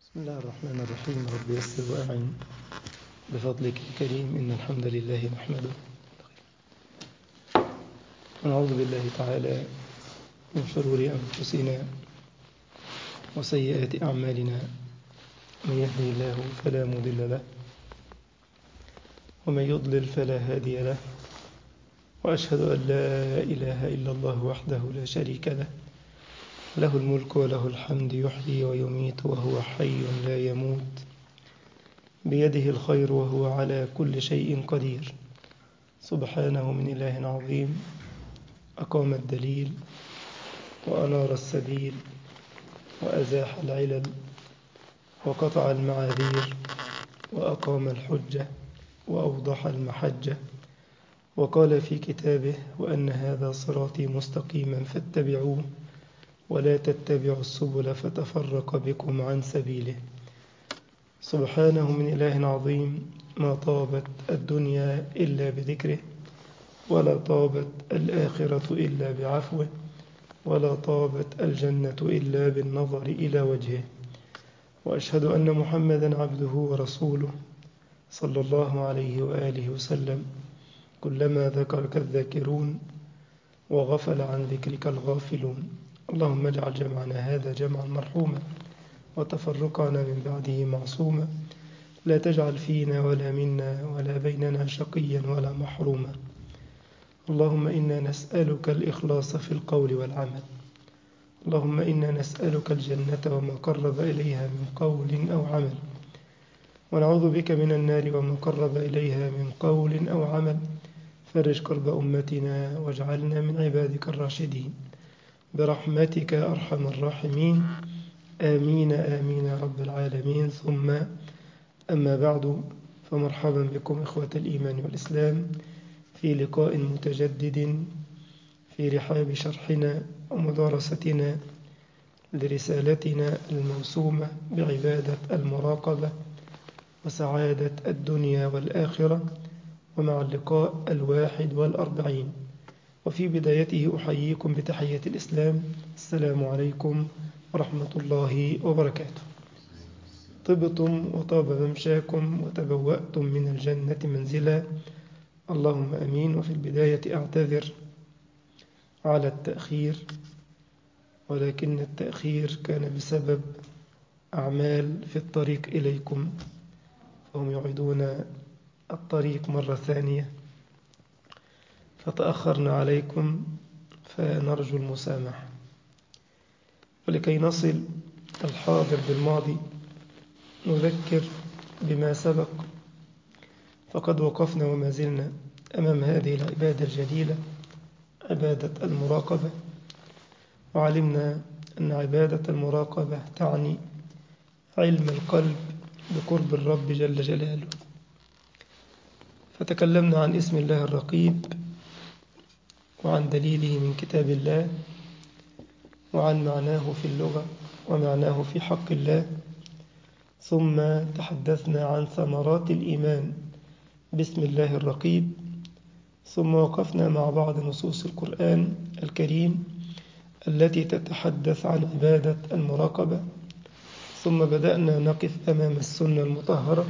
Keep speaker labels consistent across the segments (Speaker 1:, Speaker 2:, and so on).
Speaker 1: بسم الله الرحمن الرحيم رب يسر وأعن بفضلك الكريم إن الحمد لله نحمده ونعوذ بالله تعالى من شرور أنفسنا وسيئات أعمالنا من يهده الله فلا مضل له ومن يضلل فلا هادي له وأشهد أن لا إله إلا الله وحده لا شريك له له الملك وله الحمد يحيي ويميت وهو حي لا يموت بيده الخير وهو على كل شيء قدير سبحانه من إله عظيم أقام الدليل وأنار السبيل وأزاح العلل وقطع المعاذير وأقام الحجة وأوضح المحجة وقال في كتابه وأن هذا صراطي مستقيما فاتبعوه ولا تتبعوا السبل فتفرق بكم عن سبيله سبحانه من إله عظيم ما طابت الدنيا إلا بذكره ولا طابت الآخرة إلا بعفوه ولا طابت الجنة إلا بالنظر إلى وجهه وأشهد أن محمدا عبده ورسوله صلى الله عليه وآله وسلم كلما ذكرك الذاكرون وغفل عن ذكرك الغافلون اللهم اجعل جمعنا هذا جمعا مرحوما وتفرقنا من بعده معصوما لا تجعل فينا ولا منا ولا بيننا شقيا ولا محروما اللهم إنا نسألك الإخلاص في القول والعمل اللهم إنا نسألك الجنة وما قرب إليها من قول أو عمل ونعوذ بك من النار وما قرب إليها من قول أو عمل فرج كرب أمتنا واجعلنا من عبادك الراشدين برحمتك أرحم الراحمين آمين آمين يا رب العالمين ثم أما بعد فمرحبا بكم إخوة الإيمان والإسلام في لقاء متجدد في رحاب شرحنا ومدارستنا لرسالتنا الموسومة بعبادة المراقبة وسعادة الدنيا والآخرة ومع اللقاء الواحد والأربعين وفي بدايته أحييكم بتحية الإسلام السلام عليكم ورحمة الله وبركاته طبتم وطاب ممشاكم وتبوأتم من الجنة منزلا اللهم أمين وفي البداية أعتذر على التأخير ولكن التأخير كان بسبب أعمال في الطريق إليكم فهم يعيدون الطريق مرة ثانية فتأخرنا عليكم فنرجو المسامحة ولكي نصل الحاضر بالماضي نذكر بما سبق فقد وقفنا وما زلنا أمام هذه العبادة الجليلة عبادة المراقبة وعلمنا أن عبادة المراقبة تعني علم القلب بقرب الرب جل جلاله فتكلمنا عن اسم الله الرقيب وعن دليله من كتاب الله وعن معناه في اللغة ومعناه في حق الله ثم تحدثنا عن ثمرات الإيمان بسم الله الرقيب ثم وقفنا مع بعض نصوص القرآن الكريم التي تتحدث عن عبادة المراقبة ثم بدأنا نقف أمام السنة المطهرة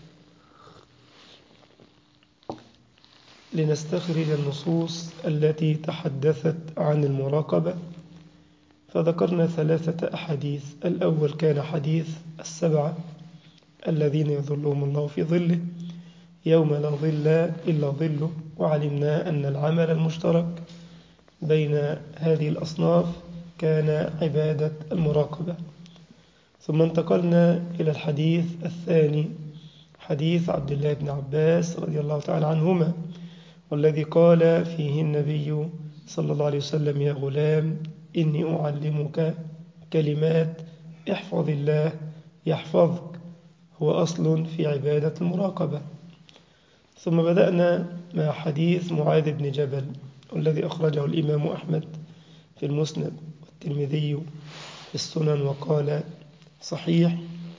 Speaker 1: لنستخرج النصوص التي تحدثت عن المراقبة فذكرنا ثلاثة أحاديث الأول كان حديث السبعة الذين يظلهم الله في ظله يوم لا ظل إلا ظله وعلمنا أن العمل المشترك بين هذه الأصناف كان عبادة المراقبة ثم انتقلنا إلى الحديث الثاني حديث عبد الله بن عباس رضي الله تعالى عنهما والذي قال فيه النبي صلى الله عليه وسلم يا غلام إني أعلمك كلمات احفظ الله يحفظك هو أصل في عبادة المراقبة ثم بدأنا مع حديث معاذ بن جبل والذي أخرجه الإمام أحمد في المسند والترمذي في السنن وقال صحيح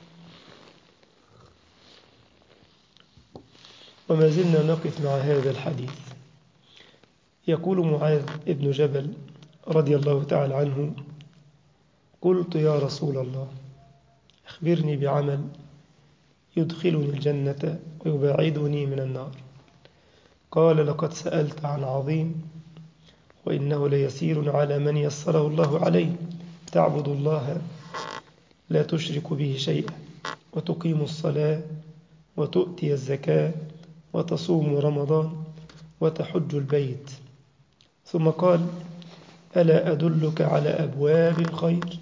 Speaker 1: وما زلنا نقف مع هذا الحديث يقول معاذ بن جبل رضي الله تعالى عنه قلت يا رسول الله أخبرني بعمل يدخلني الجنة ويبعدني من النار قال لقد سألت عن عظيم وإنه ليسير على من يسره الله عليه تعبد الله لا تشرك به شيئا وتقيم الصلاة وتؤتي الزكاة وتصوم رمضان وتحج البيت ثم قال ألا أدلك على أبواب الخير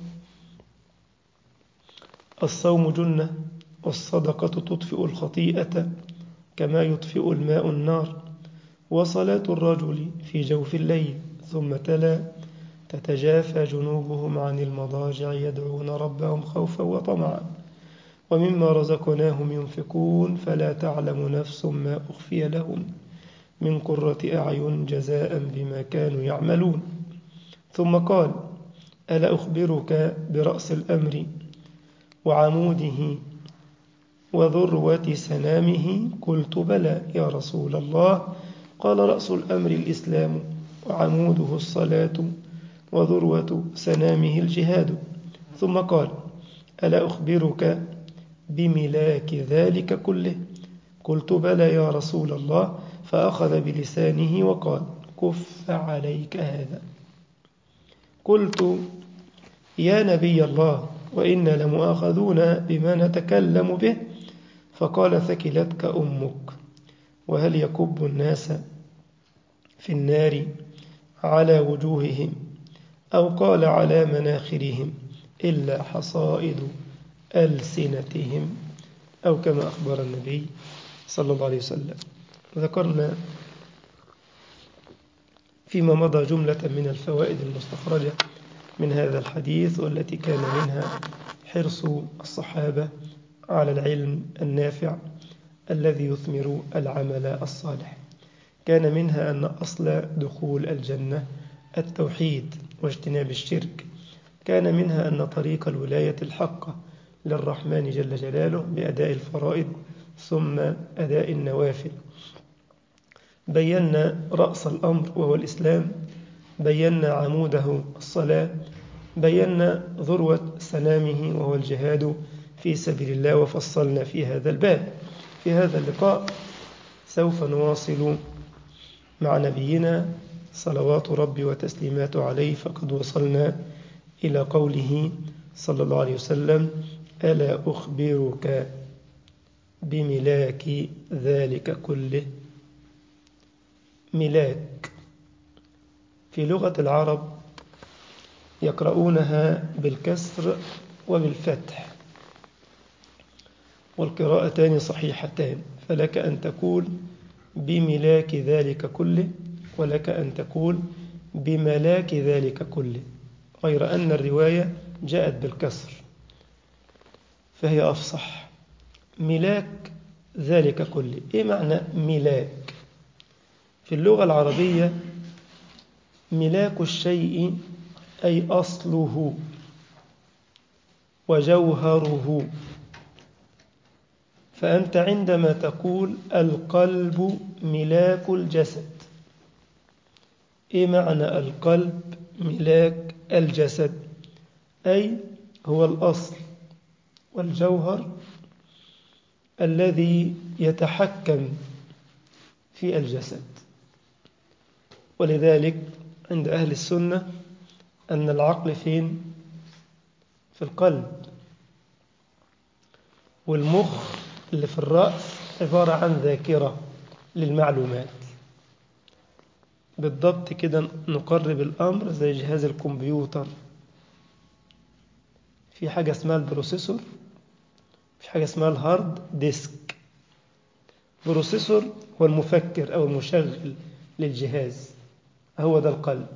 Speaker 1: الصوم جنة والصدقة تطفئ الخطيئة كما يطفئ الماء النار وصلاة الرجل في جوف الليل ثم تلا تتجافى جنوبهم عن المضاجع يدعون ربهم خوفا وطمعا ومما رزقناهم ينفقون فلا تعلم نفس ما أخفي لهم من قرة أعين جزاء بما كانوا يعملون ثم قال ألا أخبرك برأس الأمر وعموده وذروة سنامه قلت بلى يا رسول الله قال رأس الأمر الإسلام وعموده الصلاة وذروة سنامه الجهاد ثم قال ألا أخبرك بملاك ذلك كله قلت بلى يا رسول الله فأخذ بلسانه وقال كف عليك هذا قلت يا نبي الله وإنا لمؤاخذون بما نتكلم به فقال ثكلتك أمك وهل يكب الناس في النار على وجوههم أو قال على مناخرهم إلا حصائد ألسنتهم أو كما أخبر النبي صلى الله عليه وسلم ذكرنا فيما مضى جملة من الفوائد المستخرجة من هذا الحديث والتي كان منها حرص الصحابة على العلم النافع الذي يثمر العمل الصالح كان منها أن أصل دخول الجنة التوحيد واجتناب الشرك كان منها أن طريق الولاية الحقة للرحمن جل جلاله بأداء الفرائض ثم أداء النوافل بينا رأس الأمر وهو الإسلام بينا عموده الصلاة بينا ذروة سنامه وهو الجهاد في سبيل الله وفصلنا في هذا الباب في هذا اللقاء سوف نواصل مع نبينا صلوات ربي وتسليماته عليه فقد وصلنا إلى قوله صلى الله عليه وسلم ألا أخبرك بملاك ذلك كله ملاك في لغة العرب يقرؤونها بالكسر وبالفتح والقراءتان صحيحتان فلك أن تقول بملاك ذلك كله ولك أن تقول بملاك ذلك كله غير أن الرواية جاءت بالكسر فهي أفصح ملاك ذلك كله إيه معنى ملاك في اللغة العربية ملاك الشيء أي أصله وجوهره فأنت عندما تقول القلب ملاك الجسد إيه معنى القلب ملاك الجسد أي هو الأصل والجوهر الذي يتحكم في الجسد ولذلك عند أهل السنة أن العقل فين؟ في القلب والمخ اللي في الرأس عبارة عن ذاكرة للمعلومات بالضبط كده نقرب الأمر زي جهاز الكمبيوتر في حاجة اسمها البروسيسور في حاجة اسمها الهارد ديسك بروسيسور هو المفكر أو المشغل للجهاز هو ده القلب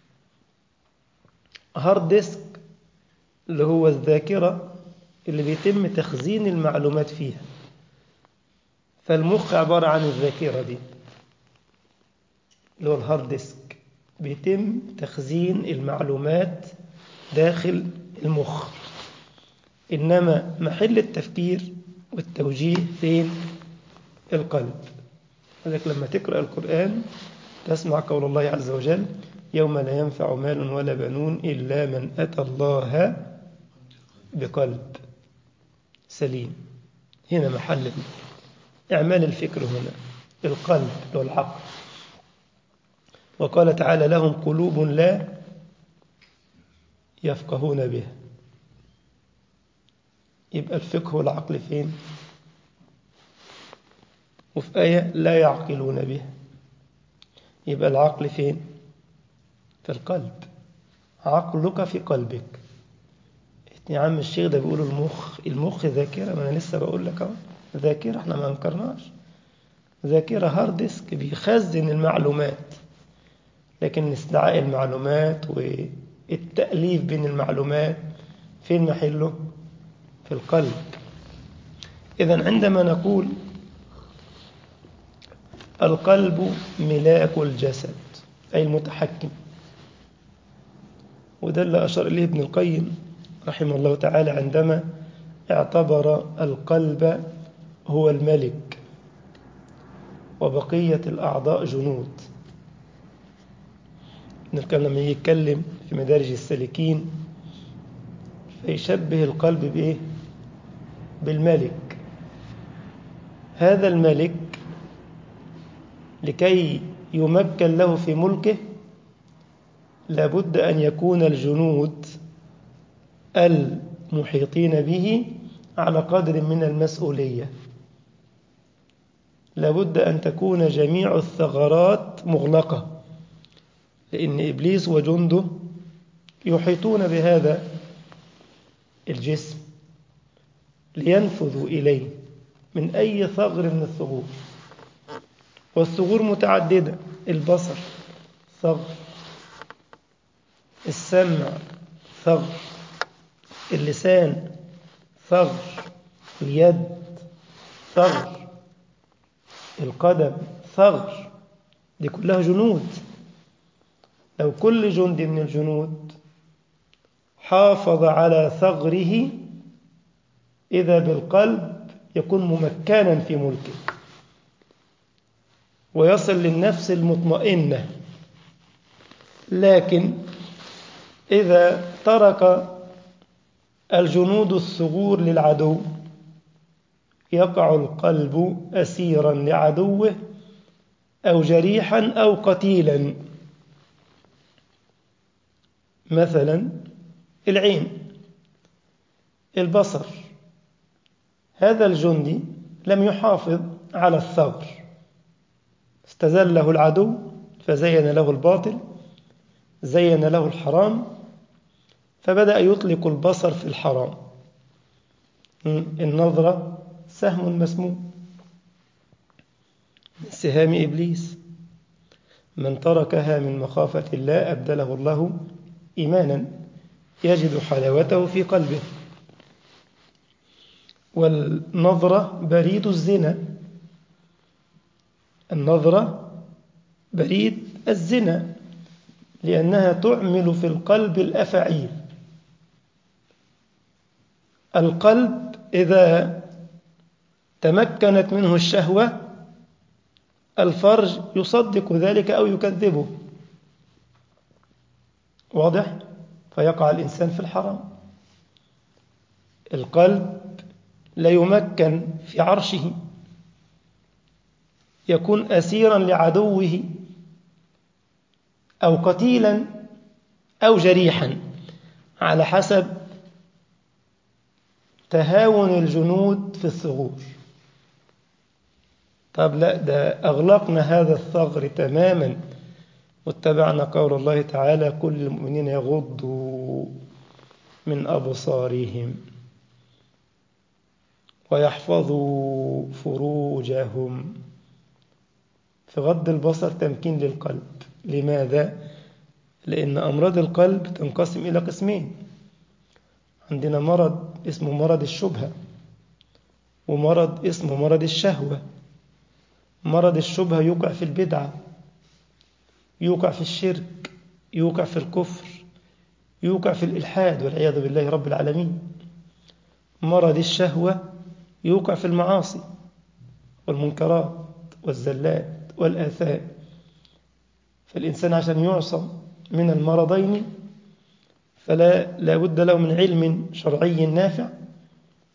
Speaker 1: هارد ديسك اللي هو الذاكرة اللي بيتم تخزين المعلومات فيها فالمخ عبارة عن الذاكرة دي اللي هو الهارد ديسك بيتم تخزين المعلومات داخل المخ إنما محل التفكير والتوجيه فين القلب لذلك لما تقرأ القرآن تسمع قول الله عز وجل يوم لا ينفع مال ولا بنون إلا من أتى الله بقلب سليم هنا محل إعمال الفكر هنا القلب والعقل وقال تعالى لهم قلوب لا يفقهون بها يبقى الفقه والعقل فين وفي آية لا يعقلون بها يبقى العقل فين في القلب عقلك في قلبك يا عم الشيخ ده بيقولوا المخ المخ ذاكرة ما أنا لسه بقول لك اهو ذاكرة احنا ما انكرناش ذاكرة هارد ديسك بيخزن المعلومات لكن استدعاء المعلومات والتأليف بين المعلومات فين محله في القلب إذا عندما نقول القلب ملاك الجسد أي المتحكم وده اللي أشار إليه ابن القيم رحمه الله تعالى عندما اعتبر القلب هو الملك وبقية الأعضاء جنود ابن القيم لما يتكلم في مدارج السالكين فيشبه القلب بإيه؟ بالملك هذا الملك لكي يمكن له في ملكه لابد أن يكون الجنود المحيطين به على قدر من المسؤولية لابد أن تكون جميع الثغرات مغلقة لأن إبليس وجنده يحيطون بهذا الجسم لينفذوا إليه من أي ثغر من الثغور والثغور متعددة البصر ثغر السمع ثغر اللسان ثغر اليد ثغر القدم ثغر دي كلها جنود لو كل جند من الجنود حافظ على ثغره إذا بالقلب يكون ممكنا في ملكه ويصل للنفس المطمئنة لكن إذا ترك الجنود الثغور للعدو يقع القلب أسيرا لعدوه أو جريحا أو قتيلا مثلا العين البصر هذا الجندي لم يحافظ على الثغر استزله العدو فزين له الباطل زين له الحرام فبدأ يطلق البصر في الحرام النظرة سهم مسموم من سهام إبليس من تركها من مخافة الله أبدله الله إيمانا يجد حلاوته في قلبه والنظرة بريد الزنا النظرة بريد الزنا لأنها تعمل في القلب الأفعيل القلب إذا تمكنت منه الشهوة الفرج يصدق ذلك أو يكذبه واضح؟ فيقع الإنسان في الحرام القلب لا يمكن في عرشه يكون أسيرا لعدوه أو قتيلا أو جريحا على حسب تهاون الجنود في الثغور طب لا ده أغلقنا هذا الثغر تماما واتبعنا قول الله تعالى كل المؤمنين يغضوا من أبصارهم ويحفظوا فروجهم في غض البصر تمكين للقلب لماذا؟ لأن أمراض القلب تنقسم إلى قسمين عندنا مرض اسمه مرض الشبهة ومرض اسمه مرض الشهوة مرض الشبهة يوقع في البدعة يوقع في الشرك يوقع في الكفر يوقع في الإلحاد والعياذ بالله رب العالمين مرض الشهوة يوقع في المعاصي والمنكرات والزلات والآثام فالإنسان عشان يعصم من المرضين فلا لا بد له من علم شرعي نافع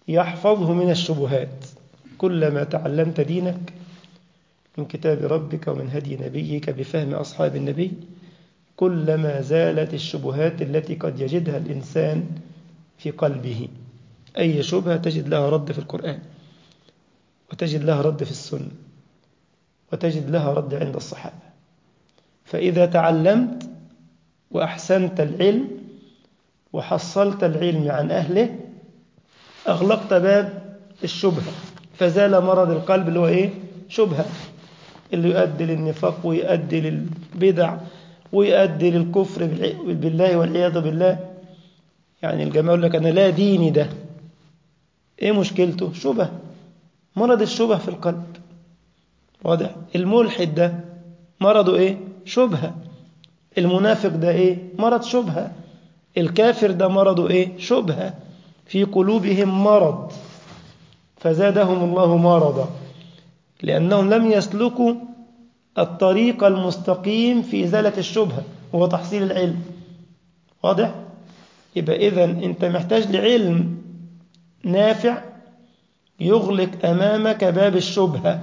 Speaker 1: يحفظه من الشبهات كلما تعلمت دينك من كتاب ربك ومن هدي نبيك بفهم أصحاب النبي كلما زالت الشبهات التي قد يجدها الإنسان في قلبه أي شبهة تجد لها رد في القرآن وتجد لها رد في السنة وتجد لها رد عند الصحابة فإذا تعلمت وأحسنت العلم وحصلت العلم عن أهله أغلقت باب الشبهة فزال مرض القلب اللي هو إيه؟ شبهة اللي يؤدي للنفاق ويؤدي للبدع ويؤدي للكفر بالله والعياذ بالله يعني الجماعة يقول لك أنا لا ديني ده إيه مشكلته؟ شبه مرض الشبه في القلب واضح الملحد ده مرضه إيه؟ شبهة المنافق ده إيه؟ مرض شبهة الكافر ده مرضه إيه؟ شبهة في قلوبهم مرض فزادهم الله مرضا لأنهم لم يسلكوا الطريق المستقيم في إزالة الشبهة وهو تحصيل العلم واضح؟ يبقى إذن أنت محتاج لعلم نافع يغلق أمامك باب الشبهة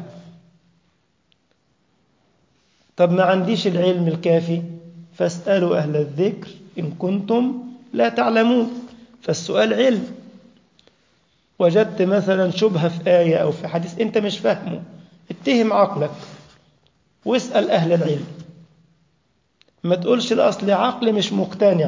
Speaker 1: طب ما عنديش العلم الكافي فاسألوا أهل الذكر إن كنتم لا تعلمون فالسؤال علم وجدت مثلا شبهة في آية أو في حديث أنت مش فاهمه اتهم عقلك واسأل أهل العلم ما تقولش الأصل عقلي مش مقتنع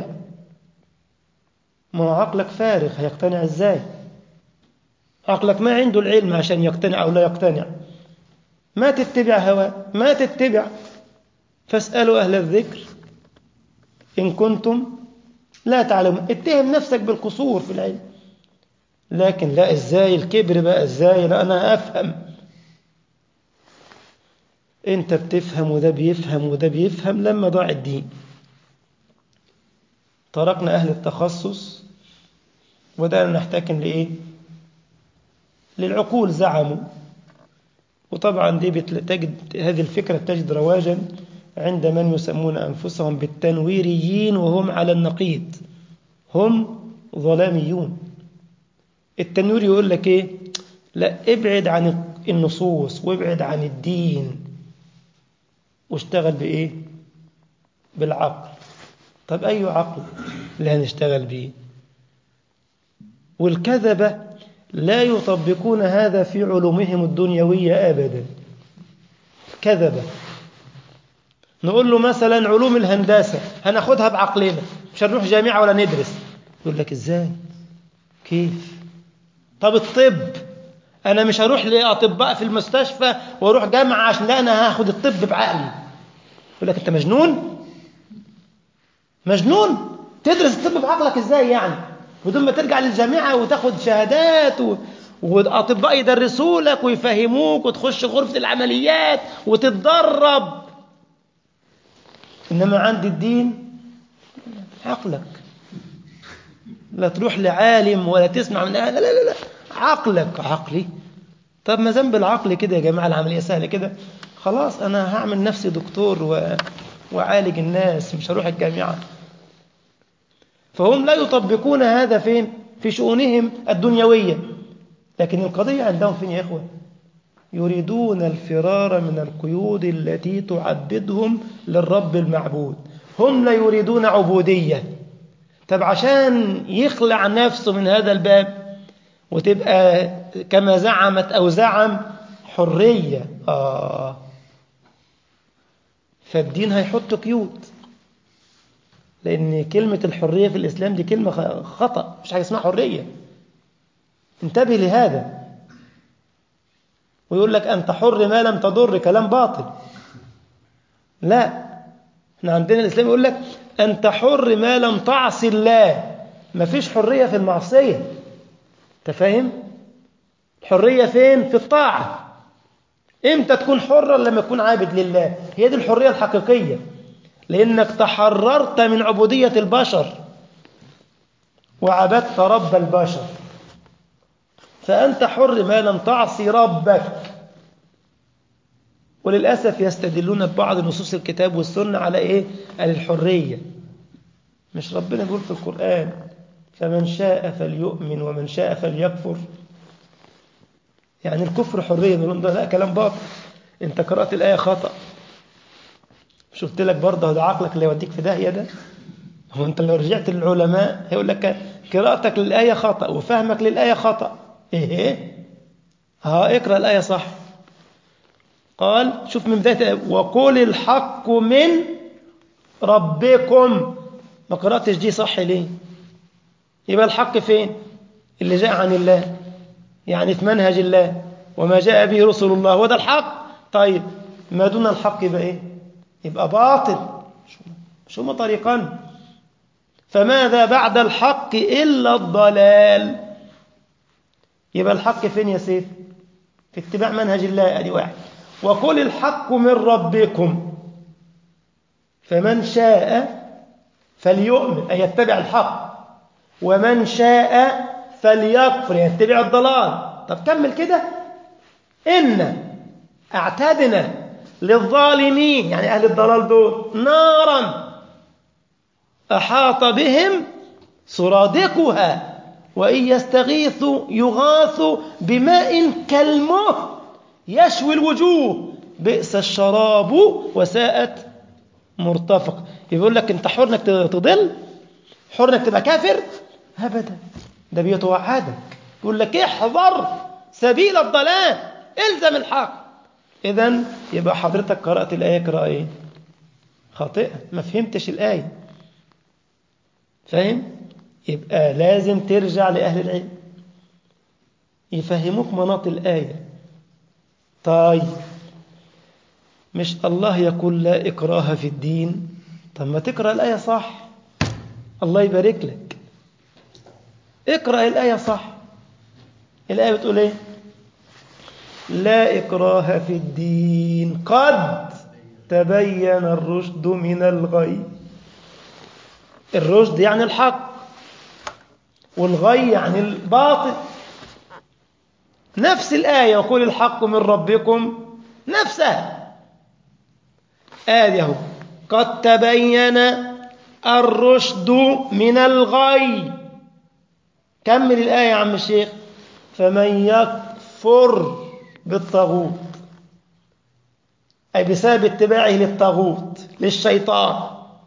Speaker 1: ما هو عقلك فارغ هيقتنع ازاي عقلك ما عنده العلم عشان يقتنع أو لا يقتنع ما تتبع هواه ما تتبع فاسألوا أهل الذكر إن كنتم لا تعلمون اتهم نفسك بالقصور في العلم لكن لا ازاي الكبر بقى ازاي لا أنا أفهم انت بتفهم وده بيفهم وده بيفهم لما ضاع الدين تركنا أهل التخصص وبدأنا نحتكم لإيه للعقول زعموا وطبعا دي تجد هذه الفكرة تجد رواجا عند من يسمون أنفسهم بالتنويريين وهم على النقيض هم ظلاميون التنوير يقول لك إيه لا ابعد عن النصوص وابعد عن الدين واشتغل بإيه بالعقل طب أي عقل اللي هنشتغل به والكذبة لا يطبقون هذا في علومهم الدنيوية أبدا كذبة نقول له مثلا علوم الهندسة هناخدها بعقلنا مش هنروح جامعة ولا ندرس يقول لك ازاي كيف طب الطب انا مش هروح لاطباء في المستشفى واروح جامعة عشان لا انا هاخد الطب بعقلي يقول لك انت مجنون مجنون تدرس الطب بعقلك ازاي يعني بدون ما ترجع للجامعة وتاخد شهادات و... وأطباء يدرسوا لك ويفهموك وتخش غرفة العمليات وتتدرب إنما عند الدين عقلك لا تروح لعالم ولا تسمع من لا لا لا, لا. عقلك عقلي طب ما ذنب العقل كده يا جماعة العملية سهلة كده خلاص أنا هعمل نفسي دكتور و... وعالج الناس مش هروح الجامعة فهم لا يطبقون هذا فين في شؤونهم الدنيوية لكن القضية عندهم فين يا إخوة يريدون الفرار من القيود التي تعبدهم للرب المعبود هم لا يريدون عبودية طب عشان يخلع نفسه من هذا الباب وتبقى كما زعمت أو زعم حرية آه فالدين هيحط قيود لأن كلمة الحرية في الإسلام دي كلمة خطأ مش حاجة اسمها حرية انتبه لهذا ويقول لك أنت حر ما لم تضر كلام باطل لا احنا عندنا الإسلام يقول لك أنت حر ما لم تعصي الله ما فيش حرية في المعصية انت فاهم الحرية فين في الطاعة امتى تكون حرا لما تكون عابد لله هي دي الحرية الحقيقية لأنك تحررت من عبودية البشر وعبدت رب البشر فأنت حر ما لم تعصي ربك وللأسف يستدلون ببعض نصوص الكتاب والسنة على إيه؟ على الحرية مش ربنا يقول في القرآن فمن شاء فليؤمن ومن شاء فليكفر يعني الكفر حرية نقول ده لا كلام باطل انت قرأت الآية خطأ شفت لك برضه ده عقلك اللي يوديك في داهية ده هو انت لو رجعت للعلماء هيقول لك قراءتك للآية خطأ وفهمك للآية خطأ ايه ايه ها اقرأ الآية صح قال شوف من بداية الآية وقل الحق من ربكم ما قرأتش دي صح ليه يبقى الحق فين اللي جاء عن الله يعني في منهج الله وما جاء به رسل الله هو ده الحق طيب ما دون الحق يبقى ايه يبقى باطل مش هما طريقان فماذا بعد الحق إلا الضلال يبقى الحق فين يا سيف في اتباع منهج الله ادي واحد وقل الحق من ربكم فمن شاء فليؤمن أي يتبع الحق ومن شاء فليكفر يتبع الضلال طب كمل كده إن اعتدنا للظالمين يعني أهل الضلال دول نارا أحاط بهم سرادقها وإن يستغيثوا يغاثوا بماء كالمهل يشوي الوجوه بئس الشراب وساءت مرتفق يقول لك انت حر انك تضل حر انك تبقى كافر ابدا ده بيتوعدك يقول لك احذر سبيل الضلال الزم الحق اذا يبقى حضرتك قرات الايه قراءه ايه خاطئه ما فهمتش الايه فاهم يبقى لازم ترجع لاهل العلم يفهموك مناط الايه طيب مش الله يقول لا إكراه في الدين طب ما تقرأ الآية صح الله يبارك لك اقرأ الآية صح الآية بتقول ايه لا إكراه في الدين قد تبين الرشد من الغي الرشد يعني الحق والغي يعني الباطل نفس الآية يقول الحق من ربكم نفسها آدي أهو قد تبين الرشد من الغي كمل الآية يا عم الشيخ فمن يكفر بالطاغوت أي بسبب اتباعه للطاغوت للشيطان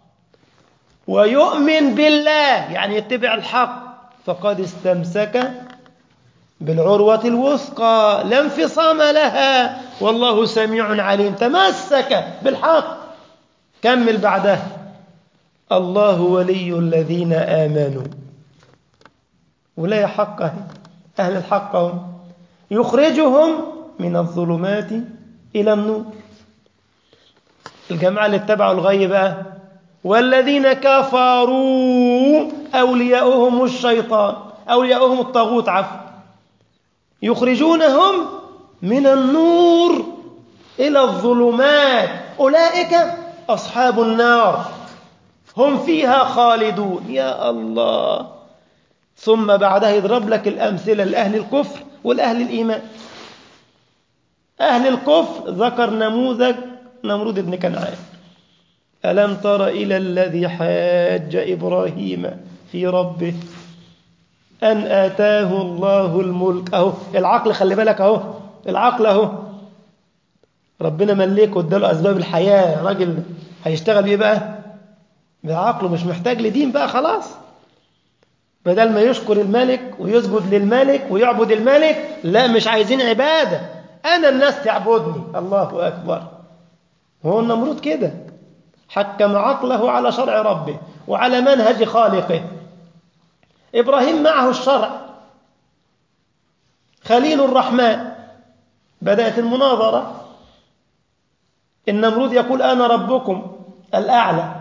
Speaker 1: ويؤمن بالله يعني يتبع الحق فقد استمسك بالعروة الوثقى لا انفصام لها والله سميع عليم تمسك بالحق كمل بعده الله ولي الذين آمنوا ولا حق أهل الحق هم يخرجهم من الظلمات إلى النور الجماعة اللي اتبعوا الغي بقى والذين كفروا أولياؤهم الشيطان أولياؤهم الطاغوت عفوا يخرجونهم من النور إلى الظلمات أولئك أصحاب النار هم فيها خالدون يا الله ثم بعدها يضرب لك الأمثلة لأهل الكفر والأهل الإيمان أهل الكفر ذكر نموذج نمرود بن كنعان ألم تر إلى الذي حاج إبراهيم في ربه أن آتاه الله الملك أهو العقل خلي بالك أهو العقل أهو ربنا ملكه واداله أسباب الحياة راجل هيشتغل بيه بقى بعقله مش محتاج لدين بقى خلاص بدل ما يشكر الملك ويسجد للملك ويعبد الملك لا مش عايزين عبادة أنا الناس تعبدني الله أكبر هو النمرود كده حكم عقله على شرع ربه وعلى منهج خالقه إبراهيم معه الشرع خليل الرحمن بدأت المناظرة النمرود يقول أنا ربكم الأعلى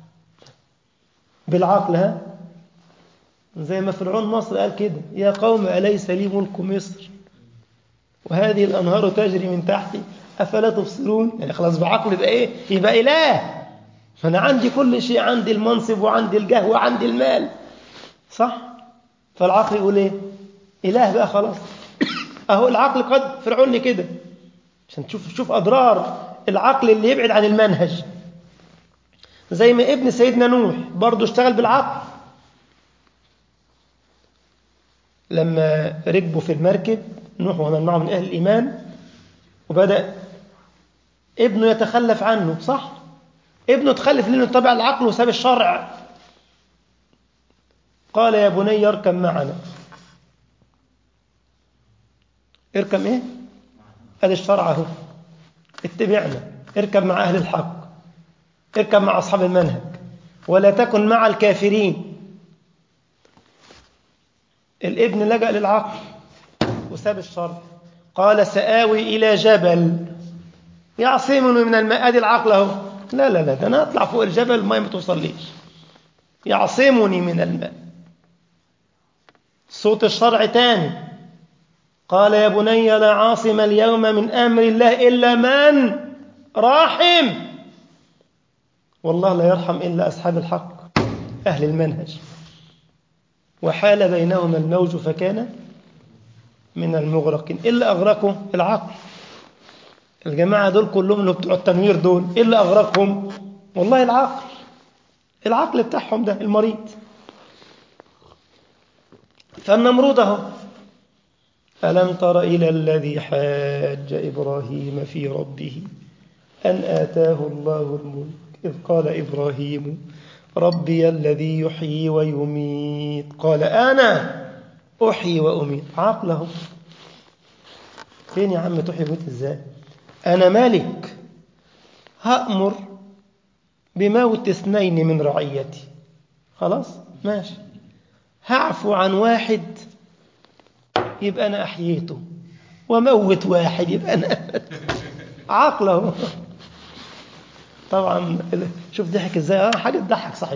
Speaker 1: بالعقل ها زي ما فرعون مصر قال كده يا قوم أليس لي ملك مصر وهذه الأنهار تجري من تحتي أفلا تبصرون يعني خلاص بعقل يبقى إيه يبقى إله فأنا عندي كل شيء عندي المنصب وعندي الجاه وعندي المال صح فالعقل يقول إيه إله بقى خلاص أهو العقل قد فرعون لي كده عشان تشوف شوف أضرار العقل اللي يبعد عن المنهج زي ما ابن سيدنا نوح برضه اشتغل بالعقل لما ركبوا في المركب نوح ومن معه من أهل الإيمان وبدأ ابنه يتخلف عنه صح ابنه تخلف لأنه اتبع العقل وساب الشرع قال يا بني اركب معنا اركب ايه ادي الشرع اهو اتبعنا اركب مع اهل الحق اركب مع اصحاب المنهج ولا تكن مع الكافرين الابن لجأ للعقل وساب الشرع قال سآوي إلى جبل يعصمني من الماء ادي العقل اهو لا لا لا ده انا اطلع فوق الجبل الماء ما توصليش يعصمني من الماء صوت الشرع تاني قال يا بني لا عاصم اليوم من امر الله الا من راحم والله لا يرحم الا اصحاب الحق اهل المنهج وحال بينهما الموج فكان من المغرقين الا اغرقوا العقل الجماعة دول كلهم اللي بتوع التنوير دول إيه اللي أغرقهم والله العقل العقل بتاعهم ده المريض فالنمرود اهو ألم تر إلى الذي حاج إبراهيم في ربه أن آتاه الله الملك إذ قال إبراهيم ربي الذي يحيي ويميت قال أنا أحيي وأميت عقله فين يا عم تحيي وتميت إزاي أنا ملك هأمر بموت اثنين من رعيتي خلاص ماشي هعفو عن واحد يبقى أنا أحييته وموت واحد يبقى أنا عقله طبعا شوف ضحك ازاي اه حاجه تضحك صحيح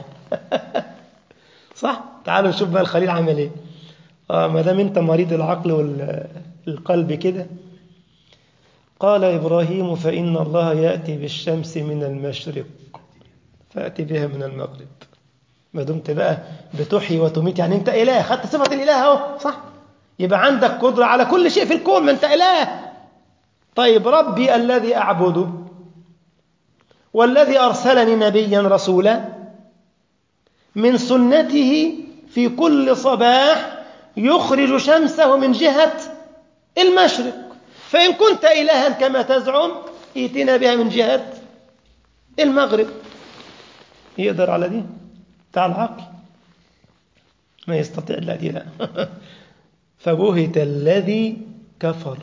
Speaker 1: صح تعالوا نشوف بقى الخليل عمل ايه اه ما دام انت مريض العقل والقلب كده قال ابراهيم فان الله ياتي بالشمس من المشرق فاتي بها من المغرب ما دمت بقى بتحيي وتميت يعني انت اله خدت صفه الاله اهو صح يبقى عندك قدره على كل شيء في الكون ما انت اله طيب ربي الذي اعبده والذي أرسلني نبيا رسولا من سنته في كل صباح يخرج شمسه من جهة المشرق فإن كنت إلها كما تزعم ائتنا بها من جهة المغرب يقدر على دي بتاع العقل ما يستطيع لا دي لا فبهت الذي كفر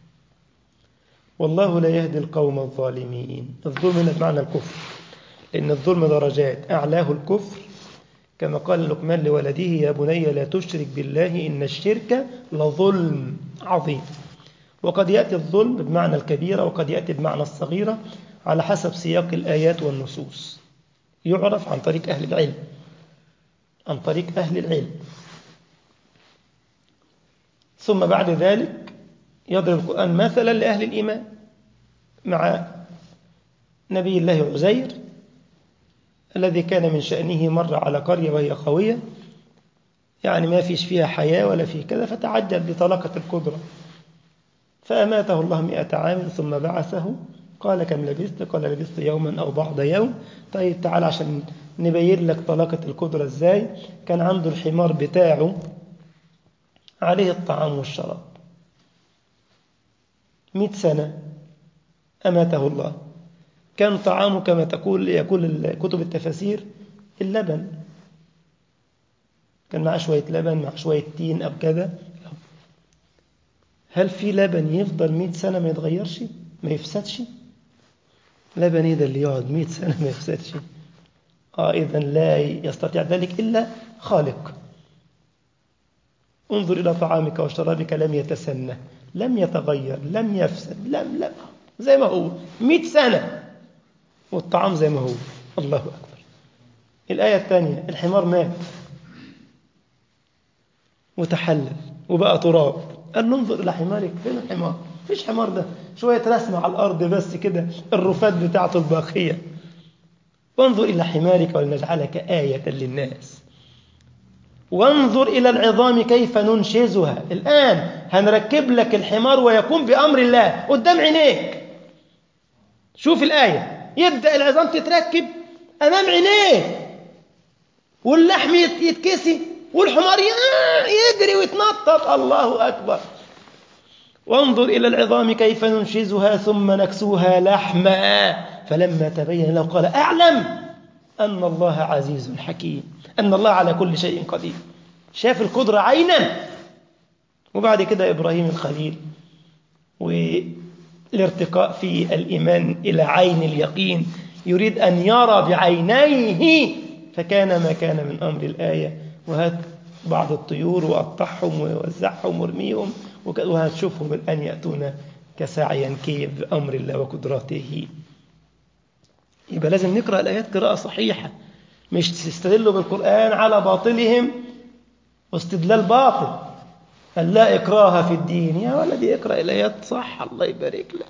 Speaker 1: والله لا يهدي القوم الظالمين الظلم هنا بمعنى الكفر لأن الظلم درجات أعلاه الكفر كما قال لقمان لولده يا بني لا تشرك بالله إن الشرك لظلم عظيم وقد يأتي الظلم بمعنى الكبيرة وقد يأتي بمعنى الصغيرة على حسب سياق الآيات والنصوص يعرف عن طريق أهل العلم عن طريق أهل العلم ثم بعد ذلك يضرب القرآن مثلا لأهل الإيمان مع نبي الله عزير الذي كان من شأنه مر على قرية وهي خاوية يعني ما فيش فيها حياة ولا فيه كذا فتعجل بطلاقة القدرة فأماته الله مئة عام ثم بعثه قال كم لبثت قال لبثت يوما أو بعض يوم طيب تعال عشان نبين لك طلاقة القدرة ازاي كان عنده الحمار بتاعه عليه الطعام والشراب مئة سنة أماته الله كان طعامه كما تقول يقول كتب التفاسير اللبن كان معاه شوية لبن مع شوية تين أو كذا هل في لبن يفضل مئة سنة ما يتغيرش ما يفسدش لبن إيه ده اللي يقعد مئة سنة ما يفسدش آه إذا لا يستطيع ذلك إلا خالق انظر إلى طعامك وشرابك لم يتسنى لم يتغير لم يفسد لم لم زي ما هو مئة سنة والطعام زي ما هو الله أكبر الآية الثانية الحمار مات وتحلل وبقى تراب قال ننظر إلى حمارك فين الحمار فيش حمار ده شوية رسمة على الأرض بس كده الرفات بتاعته الباقية وانظر إلى حمارك ولنجعلك آية للناس وانظر إلى العظام كيف ننشزها الآن هنركب لك الحمار ويكون بأمر الله قدام عينيك شوف الآية يبدأ العظام تتركب أمام عينيه واللحم يتكسي والحمار يجري ويتنطط الله أكبر وانظر إلى العظام كيف ننشزها ثم نكسوها لحما فلما تبين له قال أعلم أن الله عزيز حكيم أن الله على كل شيء قدير شاف القدرة عينا وبعد كده إبراهيم الخليل والارتقاء في الإيمان إلى عين اليقين يريد أن يرى بعينيه فكان ما كان من أمر الآية وهات بعض الطيور وقطعهم ووزعهم وارميهم وهتشوفهم الآن يأتون كساعي ينكيب بأمر الله وقدرته يبقى لازم نقرأ الآيات قراءة صحيحة مش تستدلوا بالقرآن على باطلهم واستدلال باطل قال لا إكراه في الدين يا ولدي اقرأ الآيات صح الله يبارك لك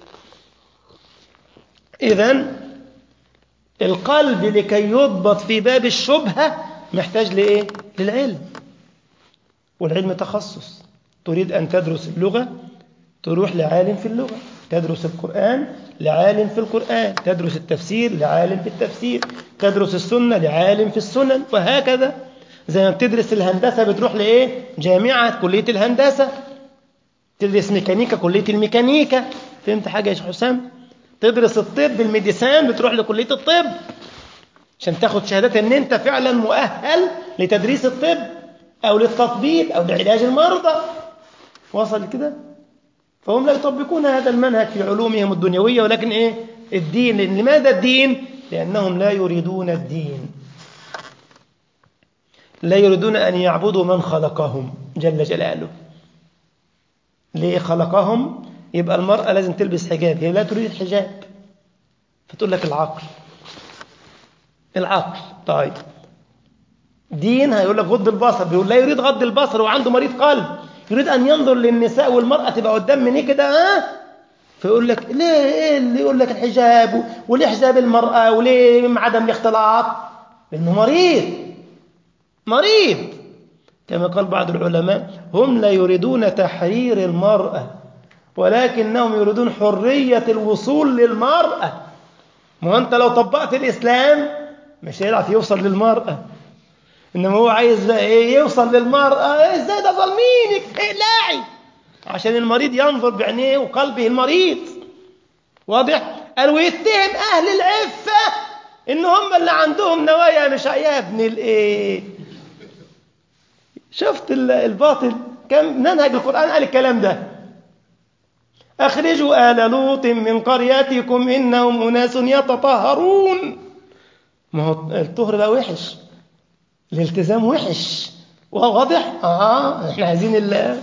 Speaker 1: إذا القلب لكي يضبط في باب الشبهة محتاج لإيه؟ للعلم والعلم تخصص تريد أن تدرس اللغة تروح لعالم في اللغة تدرس القرآن لعالم في القرآن تدرس التفسير لعالم في التفسير تدرس السنة لعالم في السنن وهكذا زي ما بتدرس الهندسة بتروح لإيه؟ جامعة كلية الهندسة تدرس ميكانيكا كلية الميكانيكا فهمت حاجة يا شيخ حسام؟ تدرس الطب الميديسان بتروح لكلية الطب عشان تاخد شهادات ان انت فعلا مؤهل لتدريس الطب او للتطبيب او لعلاج المرضى وصل كده فهم لا يطبقون هذا المنهج في علومهم الدنيوية ولكن ايه الدين لماذا الدين لانهم لا يريدون الدين لا يريدون ان يعبدوا من خلقهم جل جلاله ليه خلقهم يبقى المرأة لازم تلبس حجاب هي لا تريد الحجاب فتقول لك العقل العقل طيب دين هيقول لك غض البصر بيقول لا يريد غض البصر وعنده مريض قلب يريد أن ينظر للنساء والمرأة تبقى قدام منيه كده ها فيقول لك ليه ايه اللي يقول لك الحجاب وليه حجاب المرأة وليه عدم الاختلاط لأنه مريض مريض كما قال بعض العلماء هم لا يريدون تحرير المرأة ولكنهم يريدون حرية الوصول للمرأة ما أنت لو طبقت الإسلام مش هيعرف يوصل للمرأة إنما هو عايز بقى إيه يوصل للمرأة إيه إزاي ده ظالمينك اقلعي عشان المريض ينظر بعينيه وقلبه المريض واضح؟ قال ويتهم أهل العفة إن هم اللي عندهم نوايا مش يا ابن الإيه شفت الباطل كم منهج القرآن قال الكلام ده أخرجوا آل لوط من قريتكم إنهم أناس يتطهرون ما هو الطهر بقى وحش الالتزام وحش وهو واضح آه إحنا عايزين الله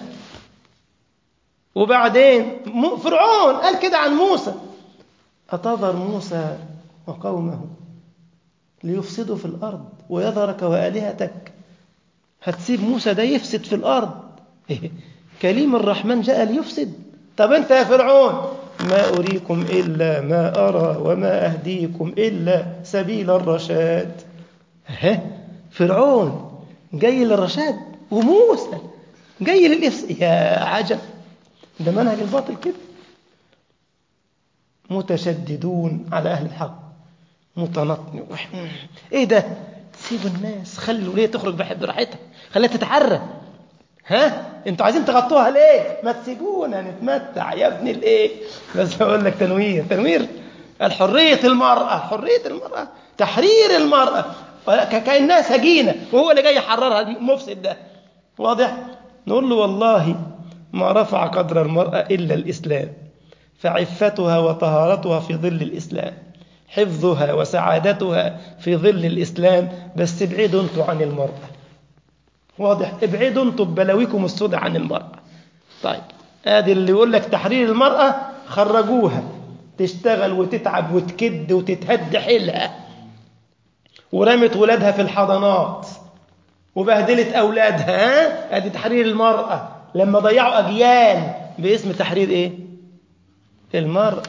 Speaker 1: وبعدين فرعون قال كده عن موسى أتذر موسى وقومه ليفسدوا في الأرض ويذرك وآلهتك هتسيب موسى ده يفسد في الأرض كليم الرحمن جاء ليفسد طب أنت يا فرعون ما أريكم إلا ما أرى وما أهديكم إلا سبيل الرشاد ها فرعون جاي للرشاد وموسى جاي للإفساد يا عجب ده منهج الباطل كده متشددون على أهل الحق متنطن إيه ده سيبوا الناس خلوا ليه تخرج براحتها خليها تتحرك ها انتوا عايزين تغطوها ليه ما تسيبونا نتمتع يا ابن الايه بس اقول لك تنوير تنوير الحريه المراه حريه المراه تحرير المراه كانها سجينه وهو اللي جاي يحررها المفسد ده واضح نقول له والله ما رفع قدر المراه الا الاسلام فعفتها وطهارتها في ظل الاسلام حفظها وسعادتها في ظل الاسلام بس ابعدوا انتوا عن المراه واضح ابعدوا انتم بلاويكم السوداء عن المرأة طيب ادي اللي يقول لك تحرير المرأة خرجوها تشتغل وتتعب وتكد وتتهد حيلها ورمت ولادها في الحضانات وبهدلت أولادها ادي تحرير المرأة لما ضيعوا أجيال باسم تحرير ايه المرأة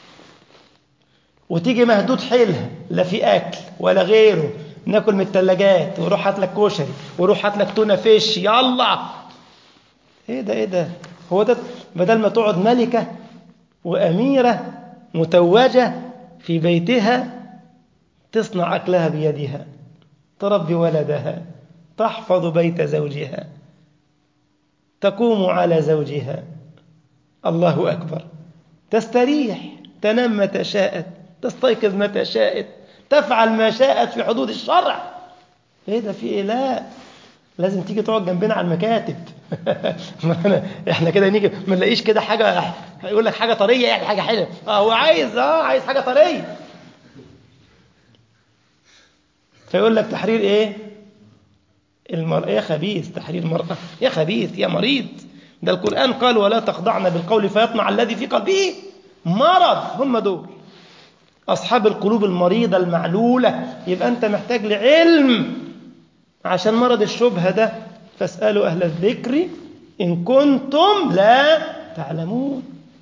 Speaker 1: وتيجي مهدود حيلها لا في أكل ولا غيره ناكل من الثلاجات وروح هات لك كشري وروح هات لك تونه فيش يلا ايه ده ايه ده هو ده بدل ما تقعد ملكه واميره متوجه في بيتها تصنع اكلها بيدها تربي ولدها تحفظ بيت زوجها تقوم على زوجها الله أكبر تستريح تنام متى شاءت تستيقظ متى شاءت تفعل ما شاءت في حدود الشرع ايه ده في ايه لا لازم تيجي تقعد جنبنا على المكاتب احنا كده نيجي ما نلاقيش كده حاجه يقول لك حاجه طريه يعني حاجه حلوه اه هو عايز اه عايز حاجه طريه فيقول لك تحرير ايه المرأة يا خبيث تحرير المرأة يا خبيث يا مريض ده القرآن قال ولا تخضعن بالقول فيطمع الذي في قلبه مرض هم دول أصحاب القلوب المريضة المعلولة يبقى أنت محتاج لعلم عشان مرض الشبهة ده فاسألوا أهل الذكر إن كنتم لا تعلمون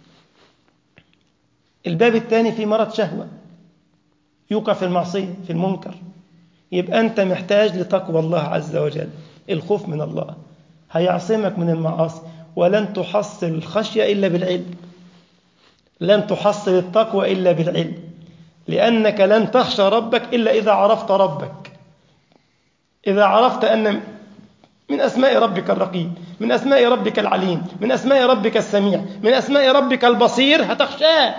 Speaker 1: الباب الثاني في مرض شهوة يوقع في المعصية في المنكر يبقى أنت محتاج لتقوى الله عز وجل الخوف من الله هيعصمك من المعاصي ولن تحصل الخشية إلا بالعلم لن تحصل التقوى إلا بالعلم لأنك لن تخشى ربك إلا إذا عرفت ربك إذا عرفت أن من أسماء ربك الرقيب من أسماء ربك العليم من أسماء ربك السميع من أسماء ربك البصير هتخشاه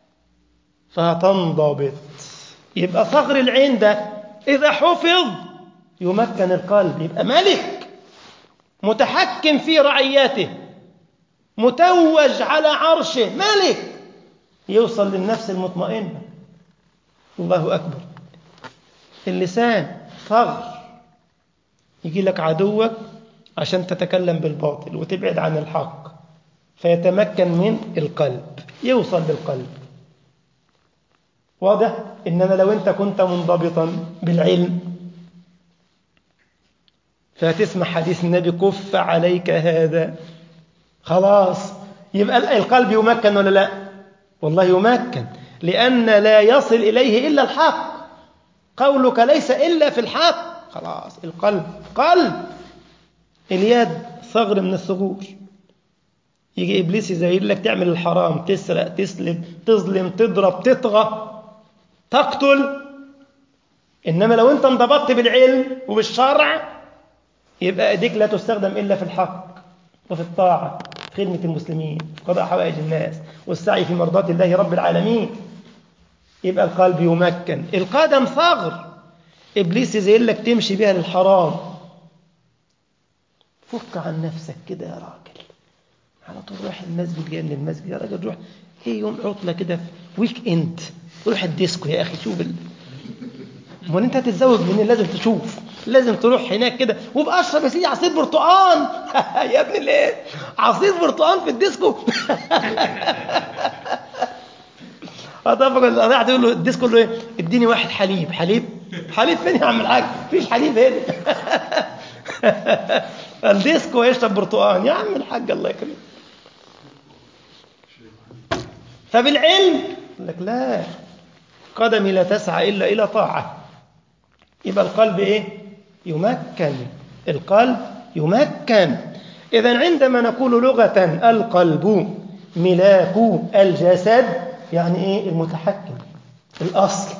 Speaker 1: فهتنضبط يبقى صغر العين ده إذا حفظ يمكن القلب يبقى ملك متحكم في رعياته متوج على عرشه ملك يوصل للنفس المطمئنة الله أكبر اللسان ثغر يجي لك عدوك عشان تتكلم بالباطل وتبعد عن الحق فيتمكن من القلب يوصل للقلب واضح إنما لو أنت كنت منضبطا بالعلم فهتسمع حديث النبي كف عليك هذا خلاص يبقى القلب يمكن ولا لا والله يمكن لأن لا يصل إليه إلا الحق قولك ليس إلا في الحق خلاص القلب قلب اليد ثغر من الثغور يجي إبليس يزين لك تعمل الحرام تسرق تسلب تظلم تضرب تطغى تقتل إنما لو أنت انضبطت بالعلم وبالشرع يبقى أيديك لا تستخدم إلا في الحق وفي الطاعة في خدمة المسلمين في قضاء حوائج الناس والسعي في مرضاة الله رب العالمين يبقى القلب يمكن القدم ثغر إبليس يزين لك تمشي بها للحرام فك عن نفسك كده يا راجل على طول روح المسجد جاي من المسجد يا راجل روح ايه يوم عطلة كده في ويك اند روح الديسكو يا اخي شوف ال... امال انت هتتزوج منين لازم تشوف لازم تروح هناك كده وابقى اشرب يا سيدي عصير برتقال يا ابني ليه عصير برتقال في الديسكو اطبق القضاء تقول له الديسكو له ايه اديني واحد حليب حليب حليب فين يا عم الحاج مفيش حليب هنا الديسكو يشرب برتقال يا عم الحاج الله يكرمك فبالعلم يقول لك لا قدمي لا تسعى إلا إلى طاعة يبقى القلب إيه؟ يمكن القلب يمكن إذا عندما نقول لغة القلب ملاك الجسد يعني إيه المتحكم الأصل